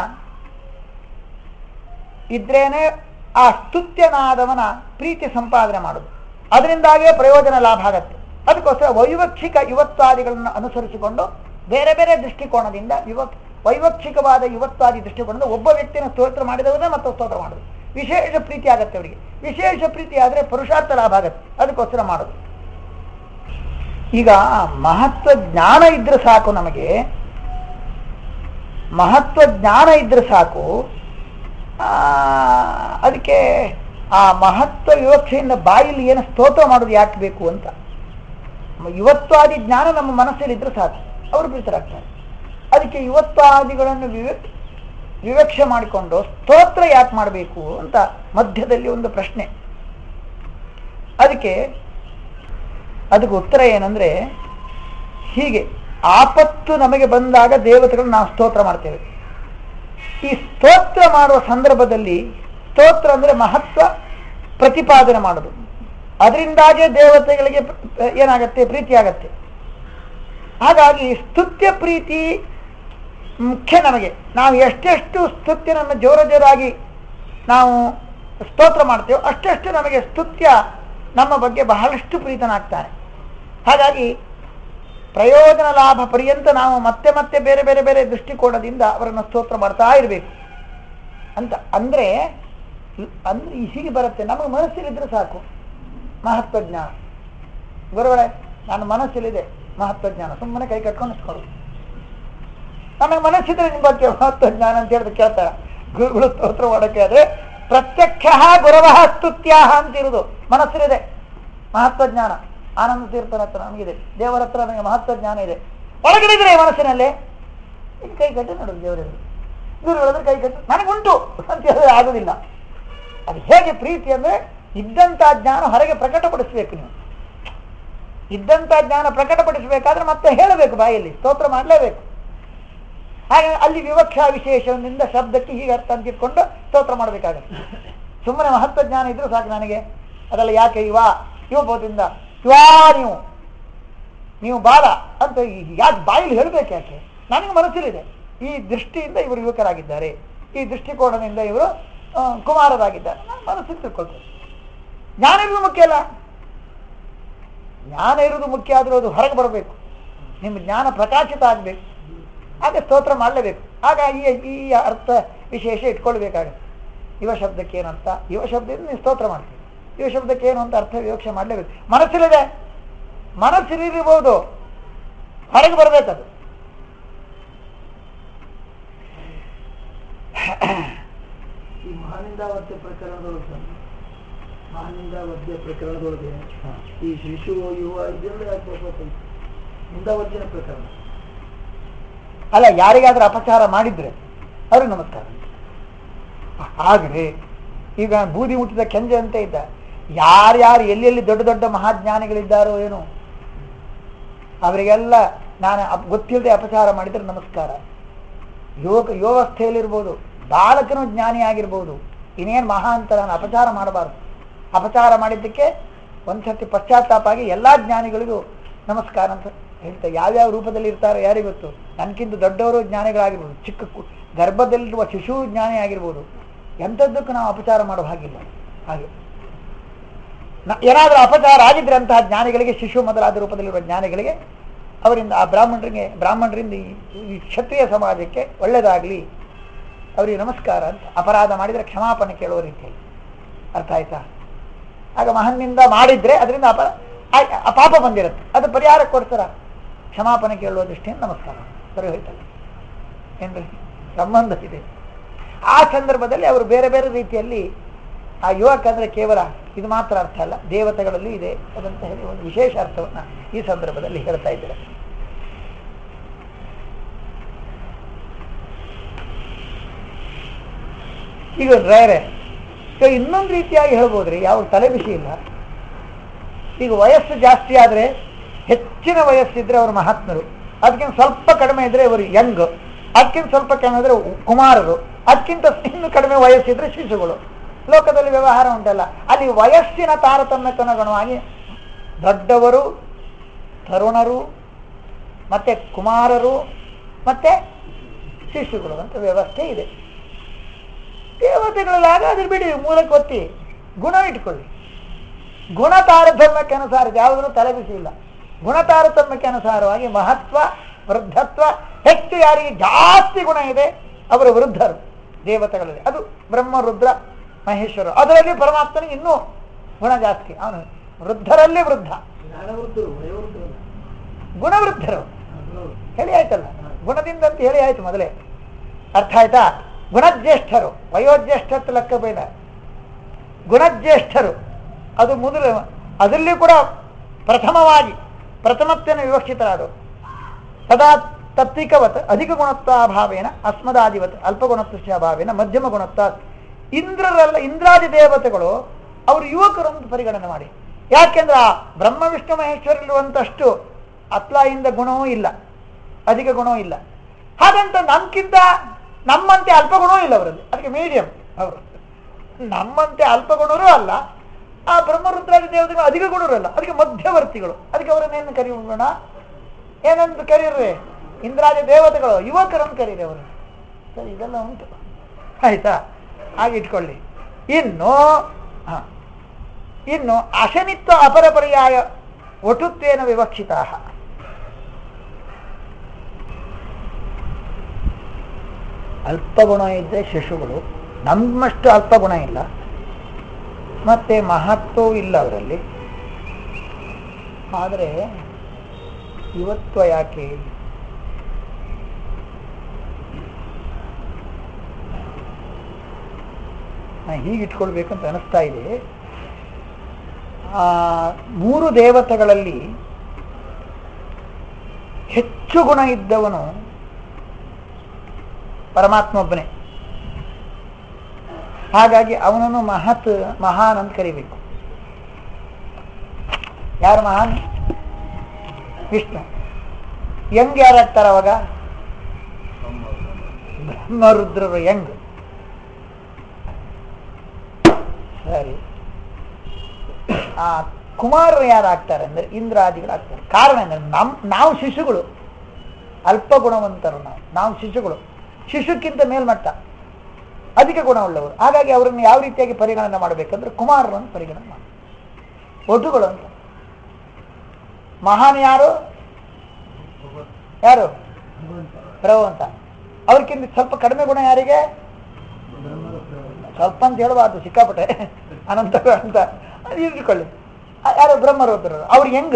ಇದ್ರೇನೆ ಆ ಸ್ತುತ್ಯನಾದವನ ಪ್ರೀತಿ ಸಂಪಾದನೆ ಮಾಡುದು ಅದರಿಂದಾಗೇ ಪ್ರಯೋಜನ ಲಾಭ ಆಗತ್ತೆ ಅದಕ್ಕೋಸ್ಕರ ವೈವಕ್ಷಿಕ ಯುವತ್ವಾದಿಗಳನ್ನು ಅನುಸರಿಸಿಕೊಂಡು ಬೇರೆ ಬೇರೆ ದೃಷ್ಟಿಕೋನದಿಂದ ಯುವ ವೈವಕ್ಷಿಕವಾದ ಯುವತ್ವಾದಿ ದೃಷ್ಟಿಕೋನದಿಂದ ಒಬ್ಬ ವ್ಯಕ್ತಿನ ಸ್ತೋತ್ರ ಮಾಡಿದವರೇ ಮತ್ತೆ ಸ್ತೋತ್ರ ಮಾಡುದು ವಿಶೇಷ ಪ್ರೀತಿ ಆಗತ್ತೆ ಅವರಿಗೆ ವಿಶೇಷ ಪ್ರೀತಿ ಆದರೆ ಪುರುಷಾರ್ಥ ಲಾಭ ಆಗತ್ತೆ ಅದಕ್ಕೋಸ್ಕರ ಮಾಡೋದು ಈಗ ಮಹತ್ವ ಜ್ಞಾನ ಇದ್ರೆ ಸಾಕು ನಮಗೆ ಮಹತ್ವ ಜ್ಞಾನ ಇದ್ರೆ ಸಾಕು ಆ, ಅದಕ್ಕೆ ಆ ಮಹತ್ವ ವಿವಕ್ಷೆಯಿಂದ ಬಾಯಲ್ಲಿ ಏನು ಸ್ತೋತ್ರ ಮಾಡೋದು ಯಾಕೆ ಬೇಕು ಅಂತ ಯುವತ್ವಾದಿ ಜ್ಞಾನ ನಮ್ಮ ಮನಸ್ಸಲ್ಲಿ ಇದ್ರೆ ಸಾಕು ಅವರು ಪ್ರೀತರಾಗ್ತಾರೆ ಅದಕ್ಕೆ ಯುವತ್ವಾದಿಗಳನ್ನು ವಿವೇಕ್ ವಿವಕ್ಷೆ ಮಾಡಿಕೊಂಡು ಸ್ತೋತ್ರ ಯಾಕೆ ಮಾಡಬೇಕು ಅಂತ ಮಧ್ಯದಲ್ಲಿ ಒಂದು ಪ್ರಶ್ನೆ ಅದಕ್ಕೆ ಅದಕ್ಕೆ ಉತ್ತರ ಏನಂದ್ರೆ ಹೀಗೆ ಆಪತ್ತು ನಮಗೆ ಬಂದಾಗ ದೇವತೆಗಳು ನಾವು ಸ್ತೋತ್ರ ಮಾಡ್ತೇವೆ ಈ ಸ್ತೋತ್ರ ಮಾಡುವ ಸಂದರ್ಭದಲ್ಲಿ ಸ್ತೋತ್ರ ಅಂದ್ರೆ ಮಹತ್ವ ಪ್ರತಿಪಾದನೆ ಮಾಡೋದು ಅದರಿಂದಾಗೇ ದೇವತೆಗಳಿಗೆ ಪ್ರ- ಏನಾಗತ್ತೆ ಪ್ರೀತಿ ಆಗತ್ತೆ ಹಾಗಾಗಿ ಸ್ತುತ್ಯ ಪ್ರೀತಿ ಮುಖ್ಯ ನಮಗೆ ನಾವು ಎಷ್ಟೆಷ್ಟು ಸ್ತುತ್ಯನನ್ನು ಜೋರ ಜೋರಾಗಿ ನಾವು ಸ್ತೋತ್ರ ಮಾಡ್ತೇವೋ ಅಷ್ಟೆಷ್ಟು ನಮಗೆ ಸ್ತುತ್ಯ ನಮ್ಮ ಬಗ್ಗೆ ಬಹಳಷ್ಟು ಪ್ರೀತನಾಗ್ತಾನೆ ಹಾಗಾಗಿ ಪ್ರಯೋಜನ ಲಾಭ ಪರ್ಯಂತ ನಾವು ಮತ್ತೆ ಮತ್ತೆ ಬೇರೆ ಬೇರೆ ಬೇರೆ ದೃಷ್ಟಿಕೋನದಿಂದ ಅವರನ್ನು ಸ್ತೋತ್ರ ಮಾಡ್ತಾ ಇರಬೇಕು ಅಂತ ಅಂದ್ರೆ ಅಂದ್ರೆ ಈ ಹೀಗೆ ಬರುತ್ತೆ ನಮಗೆ ಮನಸ್ಸಲ್ಲಿದ್ರೆ ಸಾಕು ಮಹತ್ವ ಜ್ಞಾನ ಗುರುಗಳೇ ನಾನು ಮನಸ್ಸಲ್ಲಿದೆ ಮಹತ್ವ ಜ್ಞಾನ ಸುಮ್ಮನೆ ಕೈ ಕಟ್ಕೊಂಡು ನಿಂತ್ಕೊಳ್ಳೋದು ನಮಗೆ ಮನಸ್ಸಿದ್ರೆ ನಿಮ್ಮ ಬಗ್ಗೆ ಮಹತ್ವ ಜ್ಞಾನ ಅಂತ ಹೇಳಿದ್ರೆ ಕೇಳ್ತಾರೆ ಗುರುಗಳು ಸ್ತೋತ್ರ ಮಾಡೋಕ್ಕೆ ಆದ್ರೆ ಪ್ರತ್ಯಕ್ಷ ಗುರವ ಸ್ತುತ್ಯಾಹ ಅಂತಿರುವುದು ಮನಸ್ಸಿರಿದೆ ಮಹತ್ವ ಜ್ಞಾನ ಆನಂದ ತೀರ್ಥನ ಹತ್ರ ನಮಗಿದೆ ದೇವರ ಹತ್ರ ನನಗೆ ಮಹತ್ವ ಜ್ಞಾನ ಇದೆ ಒಳಗಡಿದ್ರೆ ಮನಸ್ಸಿನಲ್ಲಿ ಈಗ ಕೈ ಕಟ್ಟಿ ನೋಡು ದೇವರಿಗೆ ಗುರುಗಳಾದ್ರೆ ಕೈ ಕಟ್ಟಿ ನನಗುಂಟು ಅಂತ ಹೇಳಿದ್ರೆ ಆಗುದಿಲ್ಲ ಅದು ಹೇಗೆ ಪ್ರೀತಿ ಅಂದ್ರೆ ಇದ್ದಂತ ಜ್ಞಾನ ಹೊರಗೆ ಪ್ರಕಟಪಡಿಸ್ಬೇಕು ನೀವು ಇದ್ದಂತ ಜ್ಞಾನ ಪ್ರಕಟಪಡಿಸಬೇಕಾದ್ರೆ ಮತ್ತೆ ಹೇಳಬೇಕು ಬಾಯಲ್ಲಿ ಸ್ತೋತ್ರ ಮಾಡಲೇಬೇಕು ಹಾಗೆ ಅಲ್ಲಿ ವಿವಕ್ಷಾ ವಿಶೇಷದಿಂದ ಶಬ್ದಕ್ಕೆ ಹೀಗೆ ಅರ್ಥ ಅಂತ ಇಟ್ಕೊಂಡು ಸ್ತೋತ್ರ ಮಾಡಬೇಕಾಗತ್ತೆ ಸುಮ್ಮನೆ ಮಹತ್ವ ಜ್ಞಾನ ಇದ್ರೂ ಸಾಕು ನನಗೆ ಅದೆಲ್ಲ ಯಾಕೆ ಇವ ಇವಬೋದಿಂದ ಇವಾ ನೀವು ನೀವು ಬಾಲ ಅಂತ ಯಾಕೆ ಬಾಯಲ್ಲಿ ಹೇಳಬೇಕು ಯಾಕೆ ನನಗೆ ಮನಸ್ಸಲ್ಲಿದೆ ಈ ದೃಷ್ಟಿಯಿಂದ ಇವರು ಯುವಕರಾಗಿದ್ದಾರೆ ಈ ದೃಷ್ಟಿಕೋನದಿಂದ ಇವರು ಆ, ಕುಮಾರರಾಗಿದ್ದಾರೆ ನಾನು ಮನಸ್ಸಿಗೆ ತಿಳ್ಕೊಳ್ತೇನೆ ಜ್ಞಾನ ಇರುವುದು ಮುಖ್ಯ ಅಲ್ಲ ಜ್ಞಾನ ಇರುವುದು ಮುಖ್ಯ ಆದರೂ ಅದು ಹೊರಗೆ ಬರಬೇಕು ನಿಮ್ಮ ಜ್ಞಾನ ಪ್ರಕಾಶಿತ ಆಗಬೇಕು ಆಗ ಸ್ತೋತ್ರ ಮಾಡಲೇಬೇಕು ಆಗ ಈ ಈ ಅರ್ಥ ವಿಶೇಷ ಇಟ್ಕೊಳ್ಬೇಕಾಗತ್ತೆ ಯುವ ಶಬ್ದಕ್ಕೆ ಏನಂತ ಯುವ ಶಬ್ದದಿಂದ ನೀವು ಸ್ತೋತ್ರ ಮಾಡ್ತೀವಿ ಯುವ ಶಬ್ದಕ್ಕೆ ಏನು ಅಂತ ಅರ್ಥ ವಿವಕ್ಷೆ ಮಾಡಲೇಬೇಕು ಮನಸ್ಸಿಲಿದೆ ಮನಸ್ಸಿರಿರ್ಬೋದು ಹೊರಗೆ ಬರಬೇಕದು ಈ ಮಹಾನಿಂದಾವರ್ತ್ಯ ಪ್ರಕರಣದೊಳಗೆ ಸರ್, ಮಹಾನಿಂದಾವರ್ತ್ಯ ಪ್ರಕರಣದೊಳಗೆ ಈ ಶಿಶು ಯುವ ಇದೆಲ್ಲ ಯಾಕೆ ಬರ್ಬೇಕು? ನಿಂದಾವರ್ಜನ ಪ್ರಕರಣ ಅಲ್ಲ ಯಾರಿಗಾದ್ರೂ ಅಪಚಾರ ಮಾಡಿದ್ರೆ ಅವ್ರಿಗೆ ನಮಸ್ಕಾರ ಹಾಗೆ ಈಗ ಬೂದಿ ಮುಟ್ಟಿದ ಕೆಂಜೆ ಅಂತ ಇದ್ದ ಯಾರ್ಯಾರು ಎಲ್ಲೆಲ್ಲಿ ದೊಡ್ಡ ದೊಡ್ಡ ಮಹಾಜ್ಞಾನಿಗಳಿದ್ದಾರೋ ಏನು ಅವರಿಗೆಲ್ಲ ನಾನು ಅಪ್- ಗೊತ್ತಿಲ್ಲದೆ ಅಪಚಾರ ಮಾಡಿದ್ರೆ ನಮಸ್ಕಾರ ಯೋಗ ಯೋವಸ್ಥೆಯಲ್ಲಿರ್ಬೋದು ಬಾಲಕನು ಜ್ಞಾನಿ ಆಗಿರ್ಬೋದು ಇನ್ನೇನು ಮಹಾ ಅಂತ ನಾನು ಅಪಚಾರ ಮಾಡಬಾರ್ದು ಅಪಚಾರ ಮಾಡಿದ್ದಕ್ಕೆ ಒಂದ್ಸತಿ ಪಶ್ಚಾತ್ತಾಪ ಆಗಿ ಎಲ್ಲಾ ಜ್ಞಾನಿಗಳಿಗೂ ನಮಸ್ಕಾರ ಅಂತ ಹೇಳ್ತಾ ಯಾವ್ಯಾವ ರೂಪದಲ್ಲಿ ಇರ್ತಾರೋ ಯಾರಿಗೂ ಗೊತ್ತು ನನ್ಕಿಂತ ದೊಡ್ಡವರು ಜ್ಞಾನಿಗಳಾಗಿರ್ಬೋದು ಚಿಕ್ಕ ಕು- ಗರ್ಭದಲ್ಲಿರುವ ಶಿಶು ಜ್ಞಾನಿ ಆಗಿರ್ಬೋದು ಎಂಥದ್ದಕ್ಕೂ ನಾವು ಅಪಚಾರ ಮಾಡೋ ಹಾಗಿಲ್ಲ ಹಾಗೆ ನ- ಏನಾದರೂ ಅಪಚಾರ ಆಗಿದ್ರೆ ಅಂತಹ ಜ್ಞಾನಿಗಳಿಗೆ ಶಿಶು ಮೊದಲಾದ ರೂಪದಲ್ಲಿರುವ ಜ್ಞಾನಿಗಳಿಗೆ ಅವರಿಂದ ಆ ಬ್ರಾಹ್ಮಣರಿಗೆ ಬ್ರಾಹ್ಮಣರಿಂದ ಈ ಈ ಕ್ಷತ್ರಿಯ ಸಮಾಜಕ್ಕೆ ಒಳ್ಳೆಯದಾಗಲಿ ಅವರಿಗೆ ನಮಸ್ಕಾರ ಅಂತ ಅಪರಾಧ ಮಾಡಿದರೆ ಕ್ಷಮಾಪಣೆ ಕೇಳುವ ರೀತಿಯಲ್ಲಿ ಅರ್ಥ ಆಯ್ತಾ ಆಗ ಮಹನ್ನಿಂದ ಮಾಡಿದ್ರೆ ಅದರಿಂದ ಅಪ ಆಯ್- ಆ ಪಾಪ ಬಂದಿರುತ್ತೆ ಅದು ಪರಿಹಾರ ಕೊಡ್ತಾರ ಕ್ಷಮಾಪಣೆ ಕೇಳುವ ದೃಷ್ಟಿಯಿಂದ ನಮಸ್ಕಾರ ಸರಿ ಹೋಯ್ತಲ್ಲ ಏನ್ರಿ ಸಂಬಂಧ ಇದೆ ಆ ಸಂದರ್ಭದಲ್ಲಿ ಅವರು ಬೇರೆ ಬೇರೆ ರೀತಿಯಲ್ಲಿ ಆ ಯುವಕ ಅಂದ್ರೆ ಕೇವಲ ಇದು ಮಾತ್ರ ಅರ್ಥ ಅಲ್ಲ ದೇವತೆಗಳಲ್ಲಿ ಇದೆ ಅದಂತ ಹೇಳಿ ಒಂದು ವಿಶೇಷ ಅರ್ಥವನ್ನ ಈ ಸಂದರ್ಭದಲ್ಲಿ ಹೇಳ್ತಾ ಇದ್ದಾರೆ ಈಗ ರೇರೆ ಈಗ ಇನ್ನೊಂದು ರೀತಿಯಾಗಿ ಹೇಳ್ಬೋದ್ರಿ ಯಾವ ತಲೆ ಬಿಸಿ ಇಲ್ಲ ಈಗ ವಯಸ್ಸು ಜಾಸ್ತಿ ಆದ್ರೆ ಹೆಚ್ಚಿನ ವಯಸ್ಸಿದ್ರೆ ಅವರು ಮಹಾತ್ಮರು ಅದಕ್ಕಿಂತ ಸ್ವಲ್ಪ ಕಡಿಮೆ ಇದ್ರೆ ಅವರು ಯಂಗ್ ಅದಕ್ಕಿಂತ ಸ್ವಲ್ಪ ಕಡಿಮೆ ಇದ್ರೆ ಕುಮಾರರು ಅದಕ್ಕಿಂತ ಇನ್ನು ಕಡಿಮೆ ವಯಸ್ಸಿದ್ರೆ ಶಿಶುಗಳು ಲೋಕದಲ್ಲಿ ವ್ಯವಹಾರ ಉಂಟಲ್ಲ ಅಲ್ಲಿ ವಯಸ್ಸಿನ ತಾರತಮ್ಯಕ್ಕನುಗುಣವಾಗಿ ದೊಡ್ಡವರು ತರುಣರು ಮತ್ತೆ ಕುಮಾರರು ಮತ್ತೆ ಶಿಶುಗಳು ಅಂತ ವ್ಯವಸ್ಥೆ ಇದೆ ದೇವತೆಗಳಲ್ಲಾಗ ಅದ್ರ ಬಿಡಿ ಮೂಲಕ್ಕೆ ಒತ್ತಿ ಗುಣ ಇಟ್ಕೊಳ್ಳಿ ಗುಣ ತಾರತಮ್ಯಕ್ಕೆ ಅನುಸಾರ ಯಾವುದನ್ನು ತಲೆಬಿಸಿ ಇಲ್ಲ ಗುಣ ತಾರತಮ್ಯಕ್ಕೆ ಅನುಸಾರವಾಗಿ ಮಹತ್ವ ವೃದ್ಧತ್ವ ಹೆಚ್ಚು ಯಾರಿಗೆ ಜಾಸ್ತಿ ಗುಣ ಇದೆ ಅವರು ವೃದ್ಧರು ದೇವತೆಗಳಲ್ಲಿ ಅದು ಬ್ರಹ್ಮ ರುದ್ರ ಮಹೇಶ್ವರ ಅದರಲ್ಲಿ ಪರಮಾತ್ಮನಿಗೆ ಇನ್ನೂ ಗುಣ ಜಾಸ್ತಿ ಅವನು ವೃದ್ಧರಲ್ಲಿ ವೃದ್ಧ ಜ್ಞಾನವೃದ್ಧರು ವಯೋವೃದ್ಧರು ಗುಣವೃದ್ಧರು ಹೌದು. ಹೇಳಿ ಆಯ್ತಲ್ಲ ಗುಣದಿಂದ ಅಂತ ಹೇಳಿ ಆಯ್ತು ಮೊದಲೇ ಅರ್ಥ ಆಯ್ತಾ ಗುಣಜ್ಯೇಷ್ಠರು ವಯೋಜ್ಯೇಷ್ಠತ್ತು ಲೆಕ್ಕ ಬೇಡ ಗುಣಜ್ಯೇಷ್ಠರು ಅದು ಮೊದಲು ಅದರಲ್ಲಿ ಕೂಡ ಪ್ರಥಮವಾಗಿ ಪ್ರಥಮತ್ವನ ವಿವಕ್ಷಿತರಾದರು ಸದಾ ತತ್ವಿಕವತ್ ಅಧಿಕ ಗುಣತ್ವಾಭಾವೇನ ಅಸ್ಮದಾದಿವತ್ ಅಲ್ಪಗುಣತ್ವ ಅಭಾವೇನ ಮಧ್ಯಮ ಗುಣತ್ವ ಇಂದ್ರರೆಲ್ಲ ಇಂದ್ರಾದಿ ದೇವತೆಗಳು ಅವರು ಯುವಕರು ಅಂತ ಪರಿಗಣನೆ ಮಾಡಿ ಯಾಕೆಂದ್ರೆ ಆ ಬ್ರಹ್ಮ ವಿಷ್ಣು ಮಹೇಶ್ವರಲ್ಲಿರುವಂತಷ್ಟು ಅತ್ಲಾಯಿಂದ ಗುಣವೂ ಇಲ್ಲ ಅಧಿಕ ಗುಣವೂ ಇಲ್ಲ ಹಾಗಂತ ನಮ್ಗಿಂತ ನಮ್ಮಂತೆ ಅಲ್ಪ ಗುಣವೂ ಇಲ್ಲ ಅವರಲ್ಲಿ ಅದಕ್ಕೆ ಮೀಡಿಯಂ ಅವರು ನಮ್ಮಂತೆ ಅಲ್ಪ ಗುಣರೂ ಅಲ್ಲ ಆ ಬ್ರಹ್ಮರುದ್ರಾದಿ ದೇವತೆಗಳು ಅಧಿಕ ಗುಣರು ಅಲ್ಲ ಅದಕ್ಕೆ ಮಧ್ಯವರ್ತಿಗಳು ಅದಕ್ಕೆ ಅವರನ್ನೇನು ಕರೆಯೋಣ ಏನಂತ ಕರೀರ್ರಿ ಇಂದ್ರಾದಿ ದೇವತೆಗಳು ಯುವಕರನ್ನು ಕರೀರಿ ಅವರು ಸರಿ ಇದೆಲ್ಲ ಉಂಟು ಆಯ್ತಾ ಹಾಗೆ ಇಟ್ಕೊಳ್ಳಿ ಇನ್ನು ಹ, ಇನ್ನು ಅಶನಿತ್ವ ಅಪರ ಪರ್ಯಾಯ ಒಟುತ್ವೇನ ವಿವಕ್ಷಿತ ಅಲ್ಪಗುಣ ಇದ್ದರೆ ಶಿಶುಗಳು ನಮ್ಮಷ್ಟು ಅಲ್ಪಗುಣ ಇಲ್ಲ ಮತ್ತೆ ಮಹತ್ವವೂ ಇಲ್ಲ ಅವರಲ್ಲಿ ಆದರೆ ಇವತ್ವ ಯಾಕೆ ನಾನು ಹೀಗೆ ಇಟ್ಕೊಳ್ಬೇಕು ಅಂತ ಅನಿಸ್ತಾ ಇದೆ ಆ, ಮೂರು ದೇವತೆಗಳಲ್ಲಿ ಹೆಚ್ಚು ಗುಣ ಇದ್ದವನು ಪರಮಾತ್ಮ ಒಬ್ಬನೇ ಹಾಗಾಗಿ ಅವನನ್ನು ಮಹತ್ ಮಹಾನ್ ಅಂತ ಕರಿಬೇಕು ಯಾರು ಮಹಾನ್ ವಿಷ್ಣು ಯಂಗ್ ಯಾರಾಗ್ತಾರ ಅವಾಗ ಬ್ರಹ್ಮರುದ್ರರು ಯಂಗ್ ಸರಿ ಆ ಕುಮಾರರು ಯಾರಾಗ್ತಾರೆ ಅಂದ್ರೆ ಇಂದ್ರಾದಿಗಳಾಗ್ತಾರೆ ಕಾರಣ ಅಂದ್ರೆ ನಮ್ ನಾವು ಶಿಶುಗಳು ಅಲ್ಪ ಗುಣವಂತರು ನಾವು ನಾವು ಶಿಶುಗಳು ಶಿಶುಕ್ಕಿಂತ ಮೇಲ್ಮಟ್ಟ ಅಧಿಕ ಗುಣವುಳ್ಳವರು ಹಾಗಾಗಿ ಅವರನ್ನು ಯಾವ ರೀತಿಯಾಗಿ ಪರಿಗಣನೆ ಮಾಡಬೇಕಂದ್ರೆ ಕುಮಾರರನ್ನು ಪರಿಗಣನೆ ಮಾಡಿ ಒಟುಗಳು ಅಂತ ಮಹಾನ್ ಯಾರು ಯಾರು ಭಗವಂತ ಅವ್ರಿಗಿಂತ ಸ್ವಲ್ಪ ಕಡಿಮೆ ಗುಣ ಯಾರಿಗೆ ಸ್ವಲ್ಪ ಅಂತ ಹೇಳಬಾರ್ದು ಸಿಕ್ಕಾಪಟ್ಟೆ ಅನಂತ ಅಂತ ಅದು ಇಟ್ಕೊಳ್ಳಿ ಆ- ಯಾರು ಬ್ರಹ್ಮರುದ್ರರು ಅವ್ರು ಹೆಂಗ್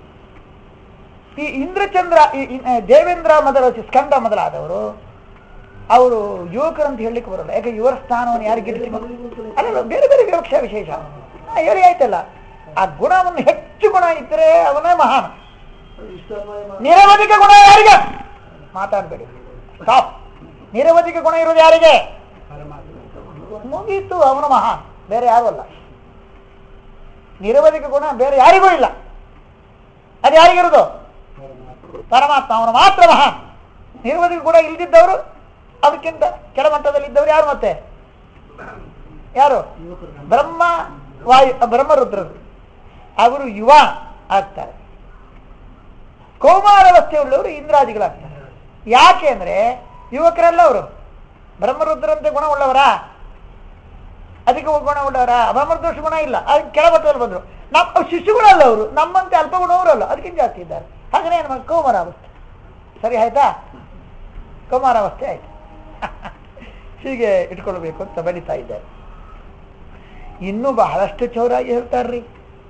ಈ ಇಂದ್ರಚಂದ್ರ ಈ- ಈ- ದೇವೇಂದ್ರ ಮೊದಲ ಸ್ಕಂದ ಮೊದಲಾದವರು ಅವರು ಯುವಕರು ಅಂತ ಹೇಳಲಿಕ್ಕೆ ಬರಲ್ಲ ಯಾಕೆ ಯುವರ ಸ್ಥಾನವನ್ನು ಯಾರಿಗೆ ಇರಿಸಬೇಕು ಅಲ್ಲ ಬೇರೆ ಬೇರೆ ವಿವಕ್ಷ ವಿಶೇಷ ಆ, ಹೇಳಿ ಆಯ್ತಲ್ಲ ಆ ಗುಣವನ್ನು ಹೆಚ್ಚು ಗುಣ ಇದ್ದರೆ ಅವನೇ ಮಹಾನ್ ನಿರವಧಿಕ ಗುಣ ಯಾರಿಗೆ ಮಾತಾಡಬೇಡಿ ಸ್ಟಾಪ್ ನಿರವಧಿಕ ಗುಣ ಇರೋದು ಯಾರಿಗೆ ಮುಗೀತು ಅವನು ಮಹಾನ್ ಬೇರೆ ಯಾರು ಅಲ್ಲ ನಿರವಧಿಕ ಗುಣ ಬೇರೆ ಯಾರಿಗೂ ಇಲ್ಲ ಅದು ಯಾರಿಗಿರೋದು ಪರಮಾತ್ಮ ಅವನು ಮಾತ್ರ ಮಹಾನ್ ನಿರವಧಿಕ ಗುಣ ಇಲ್ದಿದ್ದವರು ಅದಕ್ಕಿಂತ ಕೆಳಮಟ್ಟದಲ್ಲಿದ್ದವರು ಯಾರು ಮತ್ತೆ ಯಾರು ಬ್ರಹ್ಮ ವಾಯು ಬ್ರಹ್ಮರುದ್ರರು ಅವರು ಯುವ ಆಗ್ತಾರೆ ಕೌಮಾರವಸ್ಥೆಯುಳ್ಳವರು ಇಂದ್ರಾದಿಗಳಾಗ್ತಾರೆ ಯಾಕೆ ಅಂದ್ರೆ ಯುವಕರಲ್ಲ ಅವರು ಬ್ರಹ್ಮರುದ್ರಂತೆ ಗುಣವುಳ್ಳವರ ಅಧಿಕ ಗುಣವುಳ್ಳವರ ಬ್ರಹ್ಮರುದ್ರಶ ಗುಣ ಇಲ್ಲ ಅದಕ್ಕೆ ಕೆಳಮಟ್ಟದಲ್ಲಿ ಬಂದರು ನಮ್ಮ ಶಿಶುಗಳಲ್ಲ ಅವರು ನಮ್ಮಂತೆ ಅಲ್ಪ ಗುಣವರಲ್ಲ ಅದಕ್ಕಿಂತ ಜಾಸ್ತಿ ಇದ್ದಾರೆ ಹಾಗನೇ ನಮ್ಮ ಕೌಮಾರಾವಸ್ಥೆ ಸರಿ ಆಯ್ತಾ ಕೌಮಾರಾವಸ್ಥೆ ಆಯ್ತು ಹೀಗೆ ಇಟ್ಕೊಳ್ಬೇಕು ಅಂತ ಬಲಿತಾ ಇದ್ದಾರೆ ಇನ್ನೂ ಬಹಳಷ್ಟು ಚೌರಾಗಿ ಹೇಳ್ತಾರ್ರಿ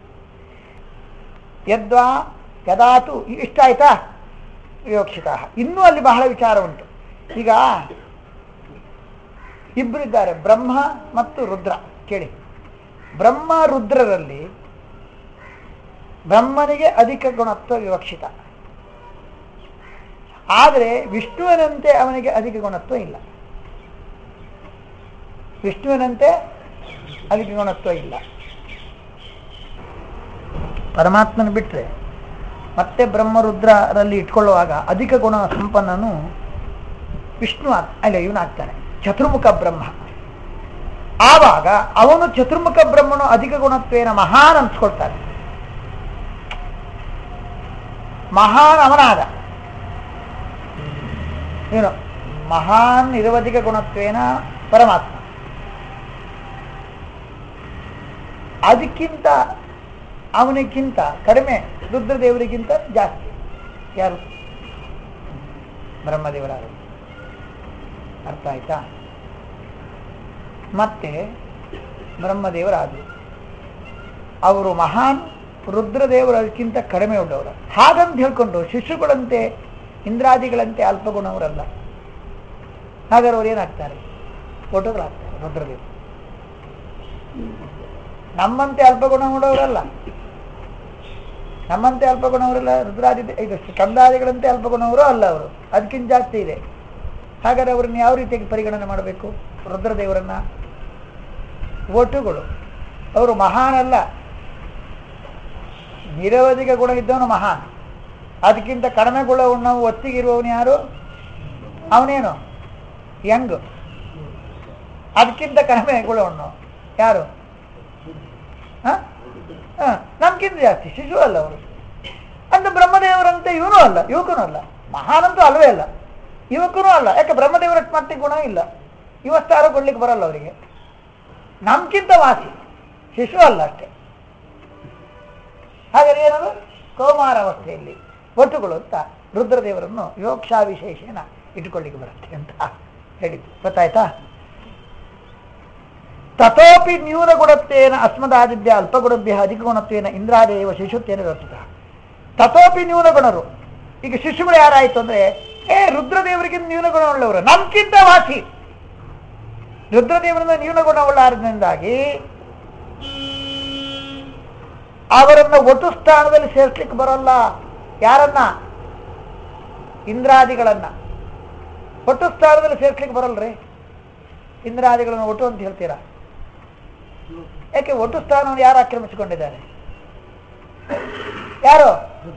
ಯದ್ವಾ ಯದಾತು ಇಷ್ಟ ಆಯ್ತಾ ವಿವಕ್ಷಿತ ಇನ್ನೂ ಅಲ್ಲಿ ಬಹಳ ವಿಚಾರ ಉಂಟು ಈಗ ಇಬ್ಬರಿದ್ದಾರೆ ಬ್ರಹ್ಮ ಮತ್ತು ರುದ್ರ ಕೇಳಿ ಬ್ರಹ್ಮ ರುದ್ರರಲ್ಲಿ ಬ್ರಹ್ಮನಿಗೆ ಅಧಿಕ ಗುಣತ್ವ ವಿವಕ್ಷಿತ ಆದರೆ ವಿಷ್ಣುವಿನಂತೆ ಅವನಿಗೆ ಅಧಿಕ ಗುಣತ್ವ ಇಲ್ಲ ವಿಷ್ಣುವಿನಂತೆ ಅಧಿಕ ಗುಣತ್ವ ಇಲ್ಲ ಪರಮಾತ್ಮನ ಬಿಟ್ಟರೆ ಮತ್ತೆ ಬ್ರಹ್ಮರುದ್ರರಲ್ಲಿ ಇಟ್ಕೊಳ್ಳುವಾಗ ಅಧಿಕ ಗುಣ ಸಂಪನ್ನನು ವಿಷ್ಣು ಆಗ್- ಅಲ್ಲ ಇವನಾಗ್ತಾನೆ ಚತುರ್ಮುಖ ಬ್ರಹ್ಮ ಆವಾಗ ಅವನು ಚತುರ್ಮುಖ ಬ್ರಹ್ಮನು ಅಧಿಕ ಗುಣತ್ವೇನ ಮಹಾನ್ ಅನ್ಸ್ಕೊಳ್ತಾನೆ ಮಹಾನ್ ಅವನಾದ ಏನು ಮಹಾನ್ ನಿರವಧಿಕ ಗುಣತ್ವೇನ ಪರಮಾತ್ಮ ಅದಕ್ಕಿಂತ ಅವನಿಗಿಂತ ಕಡಿಮೆ ರುದ್ರದೇವರಿಗಿಂತ ಜಾಸ್ತಿ ಯಾರು ಬ್ರಹ್ಮದೇವರಾದ ಅರ್ಥ ಆಯ್ತಾ ಮತ್ತೆ ಬ್ರಹ್ಮದೇವರಾದರು ಅವರು ಮಹಾನ್ ರುದ್ರದೇವರು ಅದಕ್ಕಿಂತ ಕಡಿಮೆ ಉಳ್ಳವರು ಹಾಗಂತ ಹೇಳ್ಕೊಂಡು ಶಿಶುಗಳಂತೆ ಇಂದ್ರಾದಿಗಳಂತೆ ಅಲ್ಪಗುಣವರಲ್ಲ ಹಾಗಾದ್ರೆ ಅವ್ರು ಏನಾಗ್ತಾರೆ ಫೋಟೋಗಳಾಗ್ತಾರೆ ರುದ್ರದೇವರು ನಮ್ಮಂತೆ ಅಲ್ಪಗುಣ ಉಳ್ಳವರಲ್ಲ ನಮ್ಮಂತೆ ಅಲ್ಪಗುಣವರಲ್ಲ ರುದ್ರಾದಿ ಇದು ಕಂದಾದಿಗಳಂತೆ ಅಲ್ಪಗುಣವರು ಅಲ್ಲ ಅವರು ಅದಕ್ಕಿಂತ ಜಾಸ್ತಿ ಇದೆ ಹಾಗಾದ್ರೆ ಅವ್ರನ್ನ ಯಾವ ರೀತಿಯಾಗಿ ಪರಿಗಣನೆ ಮಾಡಬೇಕು ರುದ್ರದೇವರನ್ನ ಒಟುಗಳು ಅವರು ಮಹಾನ್ ಅಲ್ಲ ನಿರವಧಿಕ ಗುಣ ಇದ್ದವನು ಮಹಾನ್ ಅದಕ್ಕಿಂತ ಕಡಿಮೆ ಗುಣ ನಾವು ಒತ್ತಿಗಿರುವವನು ಯಾರು ಅವನೇನು ಯಂಗ್ ಅದಕ್ಕಿಂತ ಕಡಿಮೆ ಗುಣವನ್ನು ಯಾರು ಹ? ಹ, ನಮ್ಗಿಂತ ಜಾಸ್ತಿ ಶಿಶು ಅಲ್ಲ ಅವರು ಅಂತ ಬ್ರಹ್ಮದೇವರಂತೆ ಇವನು ಅಲ್ಲ ಯುವಕನೂ ಅಲ್ಲ ಮಹಾನಂತೂ ಅಲ್ವೇ ಅಲ್ಲ ಯುವಕನೂ ಅಲ್ಲ ಯಾಕೆ ಬ್ರಹ್ಮದೇವರ ಮಟ್ಟಿಗೆ ಗುಣ ಇಲ್ಲ ಇವತ್ತಾರು ಕೊಡ್ಲಿಕ್ಕೆ ಬರಲ್ಲ ಅವರಿಗೆ ನಮ್ಗಿಂತ ವಾಸಿ ಶಿಶು ಅಲ್ಲ ಅಷ್ಟೇ ಹಾಗಾದ್ರೆ ಏನದು ಕೌಮಾರಾವಸ್ಥೆಯಲ್ಲಿ ಒಟ್ಟುಗಳು ಅಂತ ರುದ್ರದೇವರನ್ನು ಯೋಕ್ಷಾ ವಿಶೇಷನ ಇಟ್ಕೊಳ್ಳಿಕ್ಕೆ ಬರುತ್ತೆ ಅಂತ ಹೇಳಿದ್ದು ಗೊತ್ತಾಯ್ತಾ ತಥೋಪಿ ನ್ಯೂನ ಗುಣತ್ವೇನ ಅಸ್ಮದಾದಿಭ್ಯ ಅಲ್ಪಗುಣಭ್ಯ ಅಧಿಕ ಗುಣತ್ವೇನ ಇಂದ್ರಾದೇವ ಶಿಶುತ್ವೇನ ವ್ಯವಸ್ಥಿತ ತಥೋಪಿ ನ್ಯೂನ ಗುಣರು ಈಗ ಶಿಶುಗಳು ಯಾರಾಯ್ತು ಅಂದ್ರೆ ಏ ರುದ್ರದೇವರಿಗಿಂತ ನ್ಯೂನ ಗುಣ ಉಳ್ಳವರು ನಮ್ಗಿಂತ ವಾಸಿ ರುದ್ರದೇವರಿಂದ ನ್ಯೂನಗುಣವುಳ್ಳಾದ್ರಿಂದಾಗಿ ಅವರನ್ನ ಒಟ್ಟು ಸ್ಥಾನದಲ್ಲಿ ಸೇರ್ಸ್ಲಿಕ್ಕೆ ಬರೋಲ್ಲ ಯಾರನ್ನ ಇಂದ್ರಾದಿಗಳನ್ನ ಒಟ್ಟು ಸ್ಥಾನದಲ್ಲಿ ಸೇರ್ಸ್ಲಿಕ್ಕೆ ಬರಲ್ರಿ ಇಂದ್ರಾದಿಗಳನ್ನ ಒಟ್ಟು ಅಂತ ಹೇಳ್ತೀರಾ ಯಾಕೆ ಒಟ್ಟು ಸ್ಥಾನವನ್ನು ಯಾರು ಆಕ್ರಮಿಸಿಕೊಂಡಿದ್ದಾರೆ ಯಾರು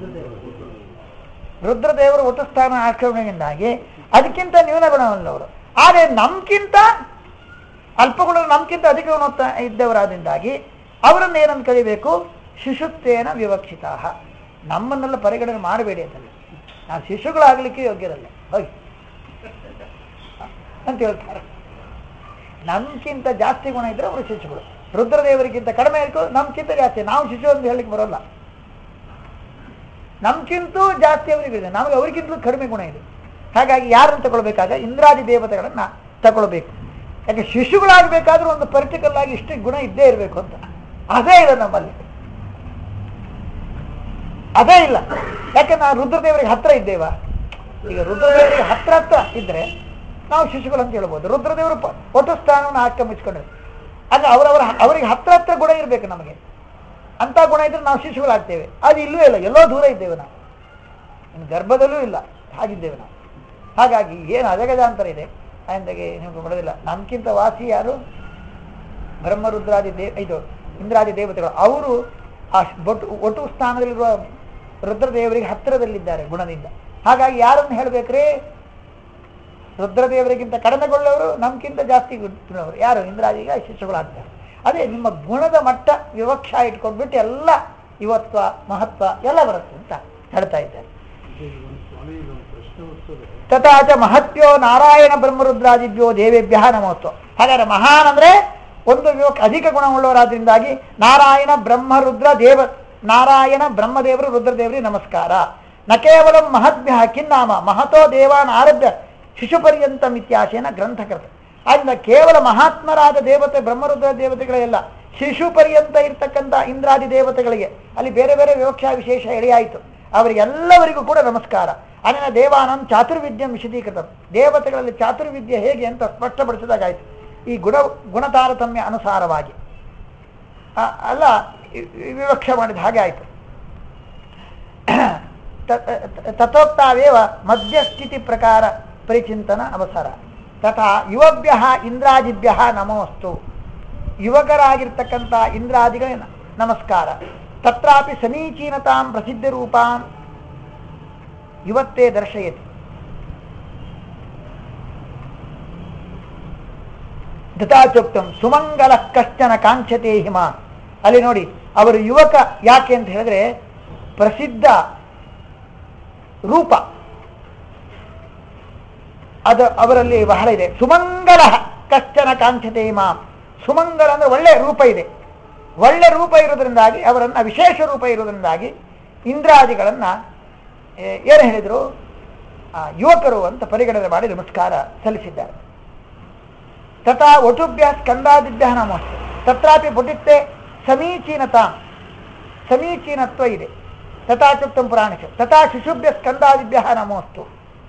ರುದ್ರದೇವರು ಒಟ್ಟು ಸ್ಥಾನ ಆಕ್ರಮಣೆಯಿಂದಾಗಿ ಅದಕ್ಕಿಂತ ನ್ಯೂನ ಗುಣವಲ್ಲವರು ಆದರೆ ನಮ್ಗಿಂತ ಅಲ್ಪಗುಣ ನಮ್ಗಿಂತ ಅಧಿಕ ಗುಣ ಇದ್ದವರಾದಿಂದಾಗಿ ಅವರನ್ನು ಏನಂತ ಕರಿಬೇಕು ಶಿಶುತ್ವೇನ ವಿವಕ್ಷಿತ ನಮ್ಮನ್ನೆಲ್ಲ ಪರಿಗಣನೆ ಮಾಡಬೇಡಿ ಅಂತಲ್ಲ ನಾವು ಶಿಶುಗಳಾಗಲಿಕ್ಕೆ ಯೋಗ್ಯರಲ್ಲ ಹೋಗಿ ಅಂತ ಹೇಳ್ತಾರೆ ನಮ್ಗಿಂತ ಜಾಸ್ತಿ ಗುಣ ಇದ್ರೆ ಅವರು ಶಿಶುಗಳು ರುದ್ರದೇವರಿಗಿಂತ ಕಡಿಮೆ ಇರ್ಕೋ ನಮ್ಗಿಂತ ಜಾಸ್ತಿ ನಾವು ಶಿಶು ಅಂತ ಹೇಳಲಿಕ್ಕೆ ಬರೋಲ್ಲ ನಮ್ಗಿಂತೂ ಜಾಸ್ತಿ ಅವರಿಗೆ ಇದೆ ನಮಗೆ ಅವರಿಗಿಂತಲೂ ಕಡಿಮೆ ಗುಣ ಇದೆ ಹಾಗಾಗಿ ಯಾರನ್ನು ತಗೊಳ್ಬೇಕಾಗ ಇಂದ್ರಾದಿ ದೇವತೆಗಳನ್ನ ತಗೊಳ್ಬೇಕು ಯಾಕೆ ಶಿಶುಗಳಾಗಬೇಕಾದ್ರೂ ಒಂದು ಪರ್ಟಿಕಲ್ ಆಗಿ ಇಷ್ಟು ಗುಣ ಇದ್ದೇ ಇರಬೇಕು ಅಂತ ಅದೇ ಇಲ್ಲ ನಮ್ಮಲ್ಲಿ ಅದೇ ಇಲ್ಲ ಯಾಕೆ ನಾವು ರುದ್ರದೇವರಿಗೆ ಹತ್ರ ಇದ್ದೇವಾ ಈಗ ರುದ್ರದೇವರಿಗೆ ಹತ್ರ ಹತ್ರ ಇದ್ರೆ ನಾವು ಶಿಶುಗಳು ಅಂತ ಹೇಳ್ಬೋದು ರುದ್ರದೇವರು ಪ- ಒಟ್ಟು ಸ್ಥಾನವನ್ನು ಆಕ್ರಮಿಸ್ಕೊಂಡ್ರೆ ಆಗ ಅವರವರ ಅವರಿಗೆ ಹತ್ರ ಹತ್ರ ಗುಣ ಇರಬೇಕು ನಮಗೆ ಅಂತ ಗುಣ ಇದ್ರೆ ನಾವು ಶಿಶುಗಳಾಗ್ತೇವೆ ಅದು ಇಲ್ಲೂ ಇಲ್ಲ ಎಲ್ಲೋ ದೂರ ಇದ್ದೇವೆ ನಾವು ಇನ್ನು ಗರ್ಭದಲ್ಲೂ ಇಲ್ಲ ಹಾಗಿದ್ದೇವೆ ನಾವು ಹಾಗಾಗಿ ಏನು ಅಜಗಜಾಂತರ ಇದೆ ಅಂದಾಗೆ ನಿಮಗೆ ಮಾಡೋದಿಲ್ಲ ನಮ್ಗಿಂತ ವಾಸಿ ಯಾರು ಬ್ರಹ್ಮರುದ್ರಾದಿ ದೇ ಇದು ಇಂದ್ರಾದಿ ದೇವತೆಗಳು ಅವರು ಆ ಬೊಟ್ಟು ಒಟ್ಟು ಸ್ಥಾನದಲ್ಲಿರುವ ರುದ್ರದೇವರಿಗೆ ಹತ್ತಿರದಲ್ಲಿದ್ದಾರೆ ಗುಣದಿಂದ ಹಾಗಾಗಿ ಯಾರನ್ನು ಹೇಳ್ಬೇಕ್ರಿ ರುದ್ರದೇವರಿಗಿಂತ ಕಡಿಮೆಗೊಳ್ಳವರು ನಮ್ಗಿಂತ ಜಾಸ್ತಿ ಗುಣವರು ಯಾರು ಇಂದ್ರಾದಿಗ ಶಿಶುಗಳಾಗ್ತಾರೆ ಅದೇ ನಿಮ್ಮ ಗುಣದ ಮಟ್ಟ ವಿವಕ್ಷ ಇಟ್ಕೊಂಡ್ಬಿಟ್ಟು ಎಲ್ಲ ಇವತ್ವ ಮಹತ್ವ ಎಲ್ಲ ಬರುತ್ತೆ ಅಂತ ಹೇಳ್ತಾ ಇದ್ದಾರೆ ಸ್ವಾಮಿ ಒಂದು ಪ್ರಶ್ನೆ ಹುಟ್ಟುತ್ತದೆ ತಥಾಚ ಮಹತ್ಯೋ ನಾರಾಯಣ ಬ್ರಹ್ಮರುದ್ರಾದಿಭ್ಯೋ ದೇವೇಭ್ಯ ನಮೋತ್ವ ಹಾಗಾದ್ರೆ ಮಹಾನ್ ಅಂದ್ರೆ ಒಂದು ವಿವಕ್ ಅಧಿಕ ಗುಣವುಳ್ಳವರಾದ್ರಿಂದಾಗಿ ನಾರಾಯಣ ಬ್ರಹ್ಮರುದ್ರ ದೇವ ನಾರಾಯಣ ಬ್ರಹ್ಮದೇವರು ರುದ್ರದೇವರಿಗೆ ನಮಸ್ಕಾರ ನ ಕೇವಲ ಮಹದ್ಭ್ಯ ಕಿನ್ನಾಮ ಮಹತೋ ದೇವಾನ್ ಆರಭ್ಯ ಶಿಶುಪರ್ಯಂತಂ ಇತ್ಯಾಶೇನ ಗ್ರಂಥಕೃತ ಆದ್ದರಿಂದ ಕೇವಲ ಮಹಾತ್ಮರಾದ ದೇವತೆ ಬ್ರಹ್ಮರುದ್ರ ದೇವತೆಗಳೆಲ್ಲ ಶಿಶು ಪರ್ಯಂತ ಇರ್ತಕ್ಕಂಥ ಇಂದ್ರಾದಿ ದೇವತೆಗಳಿಗೆ ಅಲ್ಲಿ ಬೇರೆ ಬೇರೆ ವಿವಕ್ಷಾ ವಿಶೇಷ ಎಳೆಯಾಯಿತು ಅವರಿಗೆಲ್ಲವರಿಗೂ ಕೂಡ ನಮಸ್ಕಾರ ಅನೇನ ದೇವಾನಂ ಚಾತುರ್ವಿದ್ಯಂ ವಿಶದೀಕೃತ ದೇವತೆಗಳಲ್ಲಿ ಚಾತುರ್ವಿದ್ಯೆ ಹೇಗೆ ಅಂತ ಸ್ಪಷ್ಟಪಡಿಸಿದಾಗಾಯ್ತು ಈ ಗುಣ ಗುಣತಾರತಮ್ಯ ಅನುಸಾರವಾಗಿ ಆ, ಅಲ್ಲ ಈ- ಈ ವಿವಕ್ಷ ಮಾಡಿದ ಹಾಗೆ ಆಯಿತು ತಥೋಕ್ತಾವೇವ ಮಧ್ಯಸ್ಥಿತಿ ಪ್ರಕಾರ ಪರಿಚಿಂತನ ಅವಸರ ತಥಾ ಯುವಭ್ಯ ಇಂದ್ರಾದಿಭ್ಯ ನಮೋಸ್ತು ಯುವಕರಾಗಿರ್ತಕ್ಕಂಥ ಇಂದ್ರಾದಿಗಳಿಗೆ ನ- ನಮಸ್ಕಾರ ತತ್ರಾಪಿ ಸಮೀಚೀನತಾಂ ಪ್ರಸಿದ್ಧ ರೂಪಾಂ ಯುವತ್ತೇ ದರ್ಶಯತಿ ಧತಾಚೋಕ್ತಂ ಸುಮಂಗಲ ಕಶ್ಚನ ಕಾಂಕ್ಷತೆ ಹಿಮ ಅಲ್ಲಿ ನೋಡಿ ಅವರು ಯುವಕ ಯಾಕೆ ಅಂತ ಹೇಳಿದ್ರೆ ಪ್ರಸಿದ್ಧ ರೂಪ ಅದು ಅವರಲ್ಲಿ ಬಹಳ ಇದೆ ಸುಮಂಗಲ ಕಶ್ಚನ ಕಾಂಕ್ಷತೆ ಹಿಮಾಂ ಸುಮಂಗಲ ಅಂದ್ರೆ ಒಳ್ಳೆ ರೂಪ ಇದೆ ಒಳ್ಳೆ ರೂಪ ಇರೋದ್ರಿಂದಾಗಿ ಅವರನ್ನ ವಿಶೇಷ ರೂಪ ಇರೋದ್ರಿಂದಾಗಿ ಇಂದ್ರಾದಿಗಳನ್ನ ಏ, ಏನು ಹೇಳಿದ್ರು ಆ, ಯುವಕರು ಅಂತ ಪರಿಗಣನೆ ಮಾಡಿ ನಮಸ್ಕಾರ ಸಲ್ಲಿಸಿದ್ದಾರೆ ತಥಾ ವಟುಭ್ಯ ಸ್ಕಂದಾದಿಭ್ಯ ನಮೋಸ್ತು ತತ್ರಾಪಿ ಪುಟಿತ್ತೆ ಸಮೀಚೀನತಾ ಸಮೀಚೀನತ್ವ ಇದೆ ತಥಾಚುಕ್ತಂ ಪುರಾಣಿಕ ತಥಾ ಶಿಶುಭ್ಯ ಸ್ಕಂದಾದಿಭ್ಯ ನಮೋಸ್ತು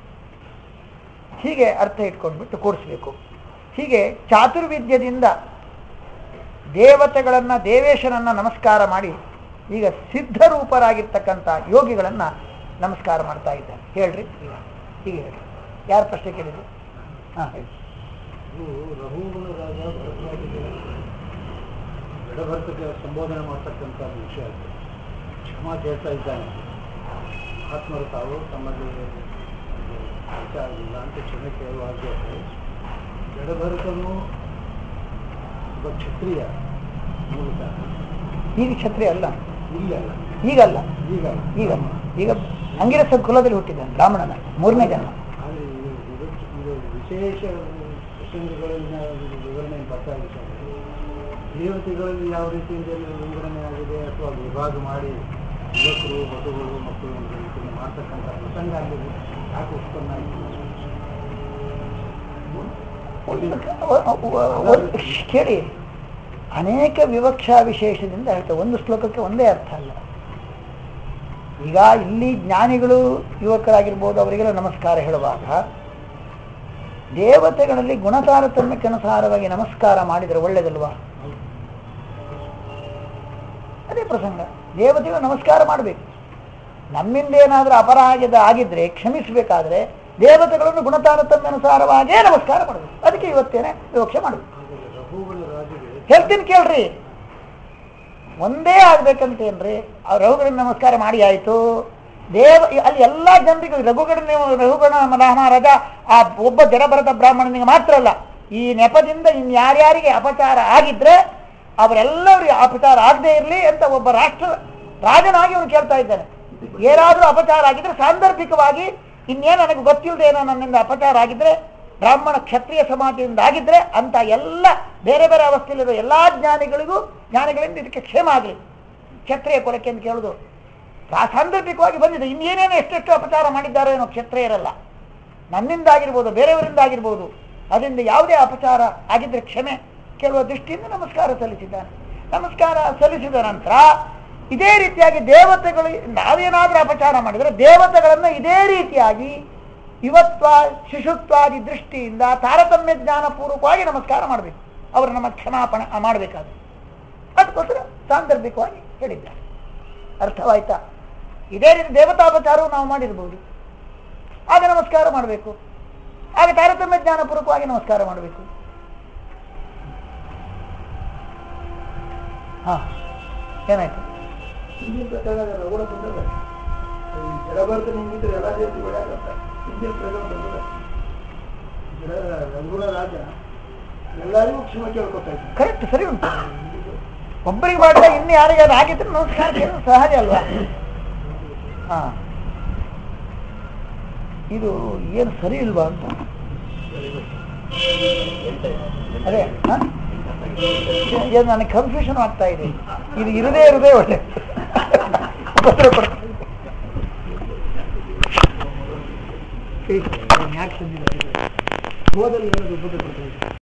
ಹೀಗೆ ಅರ್ಥ ಇಟ್ಕೊಂಡ್ಬಿಟ್ಟು ಕೂಡಿಸ್ಬೇಕು ಹೀಗೆ ಚಾತುರ್ವಿದ್ಯದಿಂದ ದೇವತೆಗಳನ್ನ ದೇವೇಶನನ್ನ ನಮಸ್ಕಾರ ಮಾಡಿ ಈಗ ಸಿದ್ಧರೂಪರಾಗಿರ್ತಕ್ಕಂಥ ಯೋಗಿಗಳನ್ನ ನಮಸ್ಕಾರ ಮಾಡ್ತಾ ಇದ್ದಾರೆ ಹೇಳ್ರಿ ಈಗ ಹೀಗೆ ಹೇಳ್ರಿ ಯಾರು ಪ್ರಶ್ನೆ ಕೇಳಿದ್ರು ಹಾಂ ಹೇಳಿ ಇದು ರಘುಗುಣರಾದ ಭರತರಾಜಗೆ ಜಡಭರ್ತಕ್ಕೆ ಸಂಬೋಧನೆ ಮಾಡ್ತಕ್ಕಂಥ ವಿಷಯ ಅದು ಕ್ಷಮ ಕೇಳ್ತಾ ಇದ್ದಾನೆ ಆತ್ಮರು ತಾವು ತಮ್ಮಲ್ಲಿ ಒಂದು ವಿಚಾರ ಇಲ್ಲ ಅಂತ ಕ್ಷಮೆ ಕೇಳುವಾಗೆ ಜಡಭರತನು ಒಬ್ಬ ಕ್ಷತ್ರಿಯ ಮೂಲತಃ ಈಗ ಕ್ಷತ್ರಿಯ ಅಲ್ಲ ಇಲ್ಲ ಅಲ್ಲ ಈಗಲ್ಲ ಈಗ ಈಗ ಈಗ ಅಂಗಿರಸ ಕುಲದಲ್ಲಿ ಹುಟ್ಟಿದ್ದಾನೆ ಬ್ರಾಹ್ಮಣನ ಮೂರನೇ ಜನ್ಮ ಆದರೆ ಇದು ಇದು ಇದು ವಿಶೇಷ ಪ್ರಸಂಗಗಳಿಂದ ಇದು ವಿವರಣೆ ಬರ್ತಾ ಇದೆ ದೇವತೆಗಳಲ್ಲಿ ಯಾವ ರೀತಿಯಿಂದ ವಿಂಗಡಣೆ ಆಗಿದೆ ಅಥವಾ ವಿಭಾಗ ಮಾಡಿ ಯುವಕರು ಮಗುಗಳು ಮಕ್ಕಳು ಅಂತ ರೀತಿಯಲ್ಲಿ ಮಾಡ್ತಕ್ಕಂಥ ಪ್ರಸಂಗ ಅಲ್ಲಿ ಯಾಕೆ ಉತ್ಪನ್ನ ಆಯಿತು ಕೇಳಿ ಅನೇಕ ವಿವಕ್ಷಾ ವಿಶೇಷದಿಂದ ಹೇಳ್ತಾರೆ ಒಂದು ಶ್ಲೋಕಕ್ಕೆ ಒಂದೇ ಅರ್ಥ ಅಲ್ಲ ಈಗ ಇಲ್ಲಿ ಜ್ಞಾನಿಗಳು ಯುವಕರಾಗಿರ್ಬೋದು ಅವರಿಗೆಲ್ಲ ನಮಸ್ಕಾರ ಹೇಳುವಾಗ ದೇವತೆಗಳಲ್ಲಿ ಗುಣತಾರತಮ್ಯಕ್ಕನುಸಾರವಾಗಿ ನಮಸ್ಕಾರ ಮಾಡಿದರೆ ಒಳ್ಳೇದಲ್ವಾ ಅದೇ ಪ್ರಸಂಗ ದೇವತೆಗಳು ನಮಸ್ಕಾರ ಮಾಡಬೇಕು ನಮ್ಮಿಂದ ಏನಾದರೂ ಅಪರಾಧ ಆಗಿದ್ರೆ ಕ್ಷಮಿಸಬೇಕಾದ್ರೆ ದೇವತೆಗಳನ್ನು ಗುಣತಾರತಮ್ಯನುಸಾರವಾಗೇ ನಮಸ್ಕಾರ ಮಾಡಬೇಕು ಅದಕ್ಕೆ ಇವತ್ತೇನೆ ವಿವಕ್ಷೆ ಮಾಡಬೇಕು ಆದರೆ ರಘುಗಳ ರಾಜರಿಗೆ ಹೇಳ್ತೀನಿ ಕೇಳ್ರಿ ಒಂದೇ ಆಗ್ಬೇಕಂತೇನ್ರಿ ಆ ರಘುಗಣ ನಮಸ್ಕಾರ ಮಾಡಿ ಆಯ್ತು ದೇವ ಅಲ್ಲಿ ಎಲ್ಲ ಜನರಿಗೂ ರಘುಗಣ ರಘುಗಣ ಮಹಾರಾಜ ಆ ಒಬ್ಬ ಜಡಭರತ ಬ್ರಾಹ್ಮಣನಿಗೆ ಮಾತ್ರ ಅಲ್ಲ ಈ ನೆಪದಿಂದ ಇನ್ಯಾರ್ಯಾರಿಗೆ ಅಪಚಾರ ಆಗಿದ್ರೆ ಅವರೆಲ್ಲರಿಗೆ ಅಪಚಾರ ಆಗದೆ ಇರಲಿ ಅಂತ ಒಬ್ಬ ರಾಷ್ಟ್ರ ರಾಜನಾಗಿ ಅವನು ಕೇಳ್ತಾ ಇದ್ದಾನೆ ಏನಾದರೂ ಅಪಚಾರ ಆಗಿದ್ರೆ ಸಾಂದರ್ಭಿಕವಾಗಿ ಇನ್ನೇನು ನನಗೆ ಗೊತ್ತಿಲ್ಲದೆ ಏನೋ ನನ್ನಿಂದ ಅಪಚಾರ ಆಗಿದ್ರೆ ಬ್ರಾಹ್ಮಣ ಕ್ಷತ್ರಿಯ ಸಮಾಜದಿಂದ ಆಗಿದ್ರೆ ಅಂತ ಎಲ್ಲ ಬೇರೆ ಬೇರೆ ಅವಸ್ಥೆಯಲ್ಲಿರೋ ಎಲ್ಲಾ ಜ್ಞಾನಿಗಳಿಗೂ ಜ್ಞಾನಿಗಳಿಂದ ಇದಕ್ಕೆ ಕ್ಷೇಮ ಆಗಲಿ ಕ್ಷತ್ರಿಯ ಕೊರಕೆ ಅಂತ ಕೇಳುದು ಆ ಸಾಂದರ್ಭಿಕವಾಗಿ ಬಂದಿದೆ ಇನ್ನೇನೇನು ಎಷ್ಟೆಷ್ಟು ಅಪಚಾರ ಮಾಡಿದ್ದಾರೆ ಏನೋ ಕ್ಷತ್ರಿಯರಲ್ಲ ನನ್ನಿಂದ ಆಗಿರ್ಬೋದು ಬೇರೆಯವರಿಂದ ಆಗಿರ್ಬೋದು ಅದರಿಂದ ಯಾವುದೇ ಅಪಚಾರ ಆಗಿದ್ರೆ ಕ್ಷಮೆ ಕೇಳುವ ದೃಷ್ಟಿಯಿಂದ ನಮಸ್ಕಾರ ಸಲ್ಲಿಸಿದ್ದಾನೆ ನಮಸ್ಕಾರ ಸಲ್ಲಿಸಿದ ನಂತರ ಇದೇ ರೀತಿಯಾಗಿ ದೇವತೆಗಳು ನಾವೇನಾದ್ರೂ ಅಪಚಾರ ಮಾಡಿದರೆ ದೇವತೆಗಳನ್ನು ಇದೇ ರೀತಿಯಾಗಿ ಯುವತ್ವ ಶಿಶುತ್ವಾದಿ ದೃಷ್ಟಿಯಿಂದ ತಾರತಮ್ಯ ಜ್ಞಾನಪೂರ್ವಕವಾಗಿ ನಮಸ್ಕಾರ ಮಾಡಬೇಕು ಅವರು ನಮ್ಮ ಕ್ಷಮಾಪಣೆ ಮಾಡಬೇಕಾದ್ರೆ ಅದಕ್ಕೋಸ್ಕರ ಸಾಂದರ್ಭಿಕವಾಗಿ ಹೇಳಿದ್ದಾರೆ ಅರ್ಥವಾಯ್ತಾ ಇದೇ ರೀತಿ ದೇವತಾಪಚಾರವು ನಾವು ಮಾಡಿರ್ಬೋದು ಆಗ ನಮಸ್ಕಾರ ಮಾಡಬೇಕು ಆಗ ತಾರತಮ್ಯ ಜ್ಞಾನಪೂರ್ವಕವಾಗಿ ನಮಸ್ಕಾರ ಮಾಡಬೇಕು ಹಾ ಏನಾಯ್ತು ಹಿಂದಿನ ಪ್ರಕಾರ ರಘುಡ ಬಂದದ ಈ ಜಡಭರತ ನಿಂಗಿದ್ರೆ ಎಲ್ಲ ದೇವತೆ ಒಳ್ಳೆಯಾಗತ್ತ ಹಿಂದಿನ ಪ್ರಕಾರ ಬಂದದ ಜಡ- ರಘುಗಳ ರಾಜ ಎಲ್ಲರಿಗೂ ಕ್ಷಮೆ ಕೇಳ್ಕೊತಾ ಇದ್ದ ಕರೆಕ್ಟ್ ಸರಿ ಉಂಟು ಒಬ್ಬರಿಗೆ ಮಾಡಿದಾಗ ಇನ್ನು ಯಾರಿಗೆ ಅದು ಆಗಿದ್ರೆ ನಮಸ್ಕಾರ ಕೇಳೋದು ಸಹಜ ಅಲ್ವಾ ಹಾ ಇದು ಏನು ಸರಿ ಇಲ್ವಾ ಅಂತ ಅದೇ ಹಾ? ಏನು ನನಗೆ ಕನ್ಫ್ಯೂಷನ್ ಆಗ್ತಾ ಇದೆ ಇದು ಇರದೇ ಇರದೇ ಒಳ್ಳೆ ಉಪದ್ರ ಕೊಡ್ತಾ ಇದೆ. ಯಾಕೆ ತಂದಿದ್ದಾರೆ ಹೋದಲ್ಲಿ ಏನಾದ್ರು ಉಪದ್ರ ಕೊಡ್ತಾ ಇದ್ದಾರೆ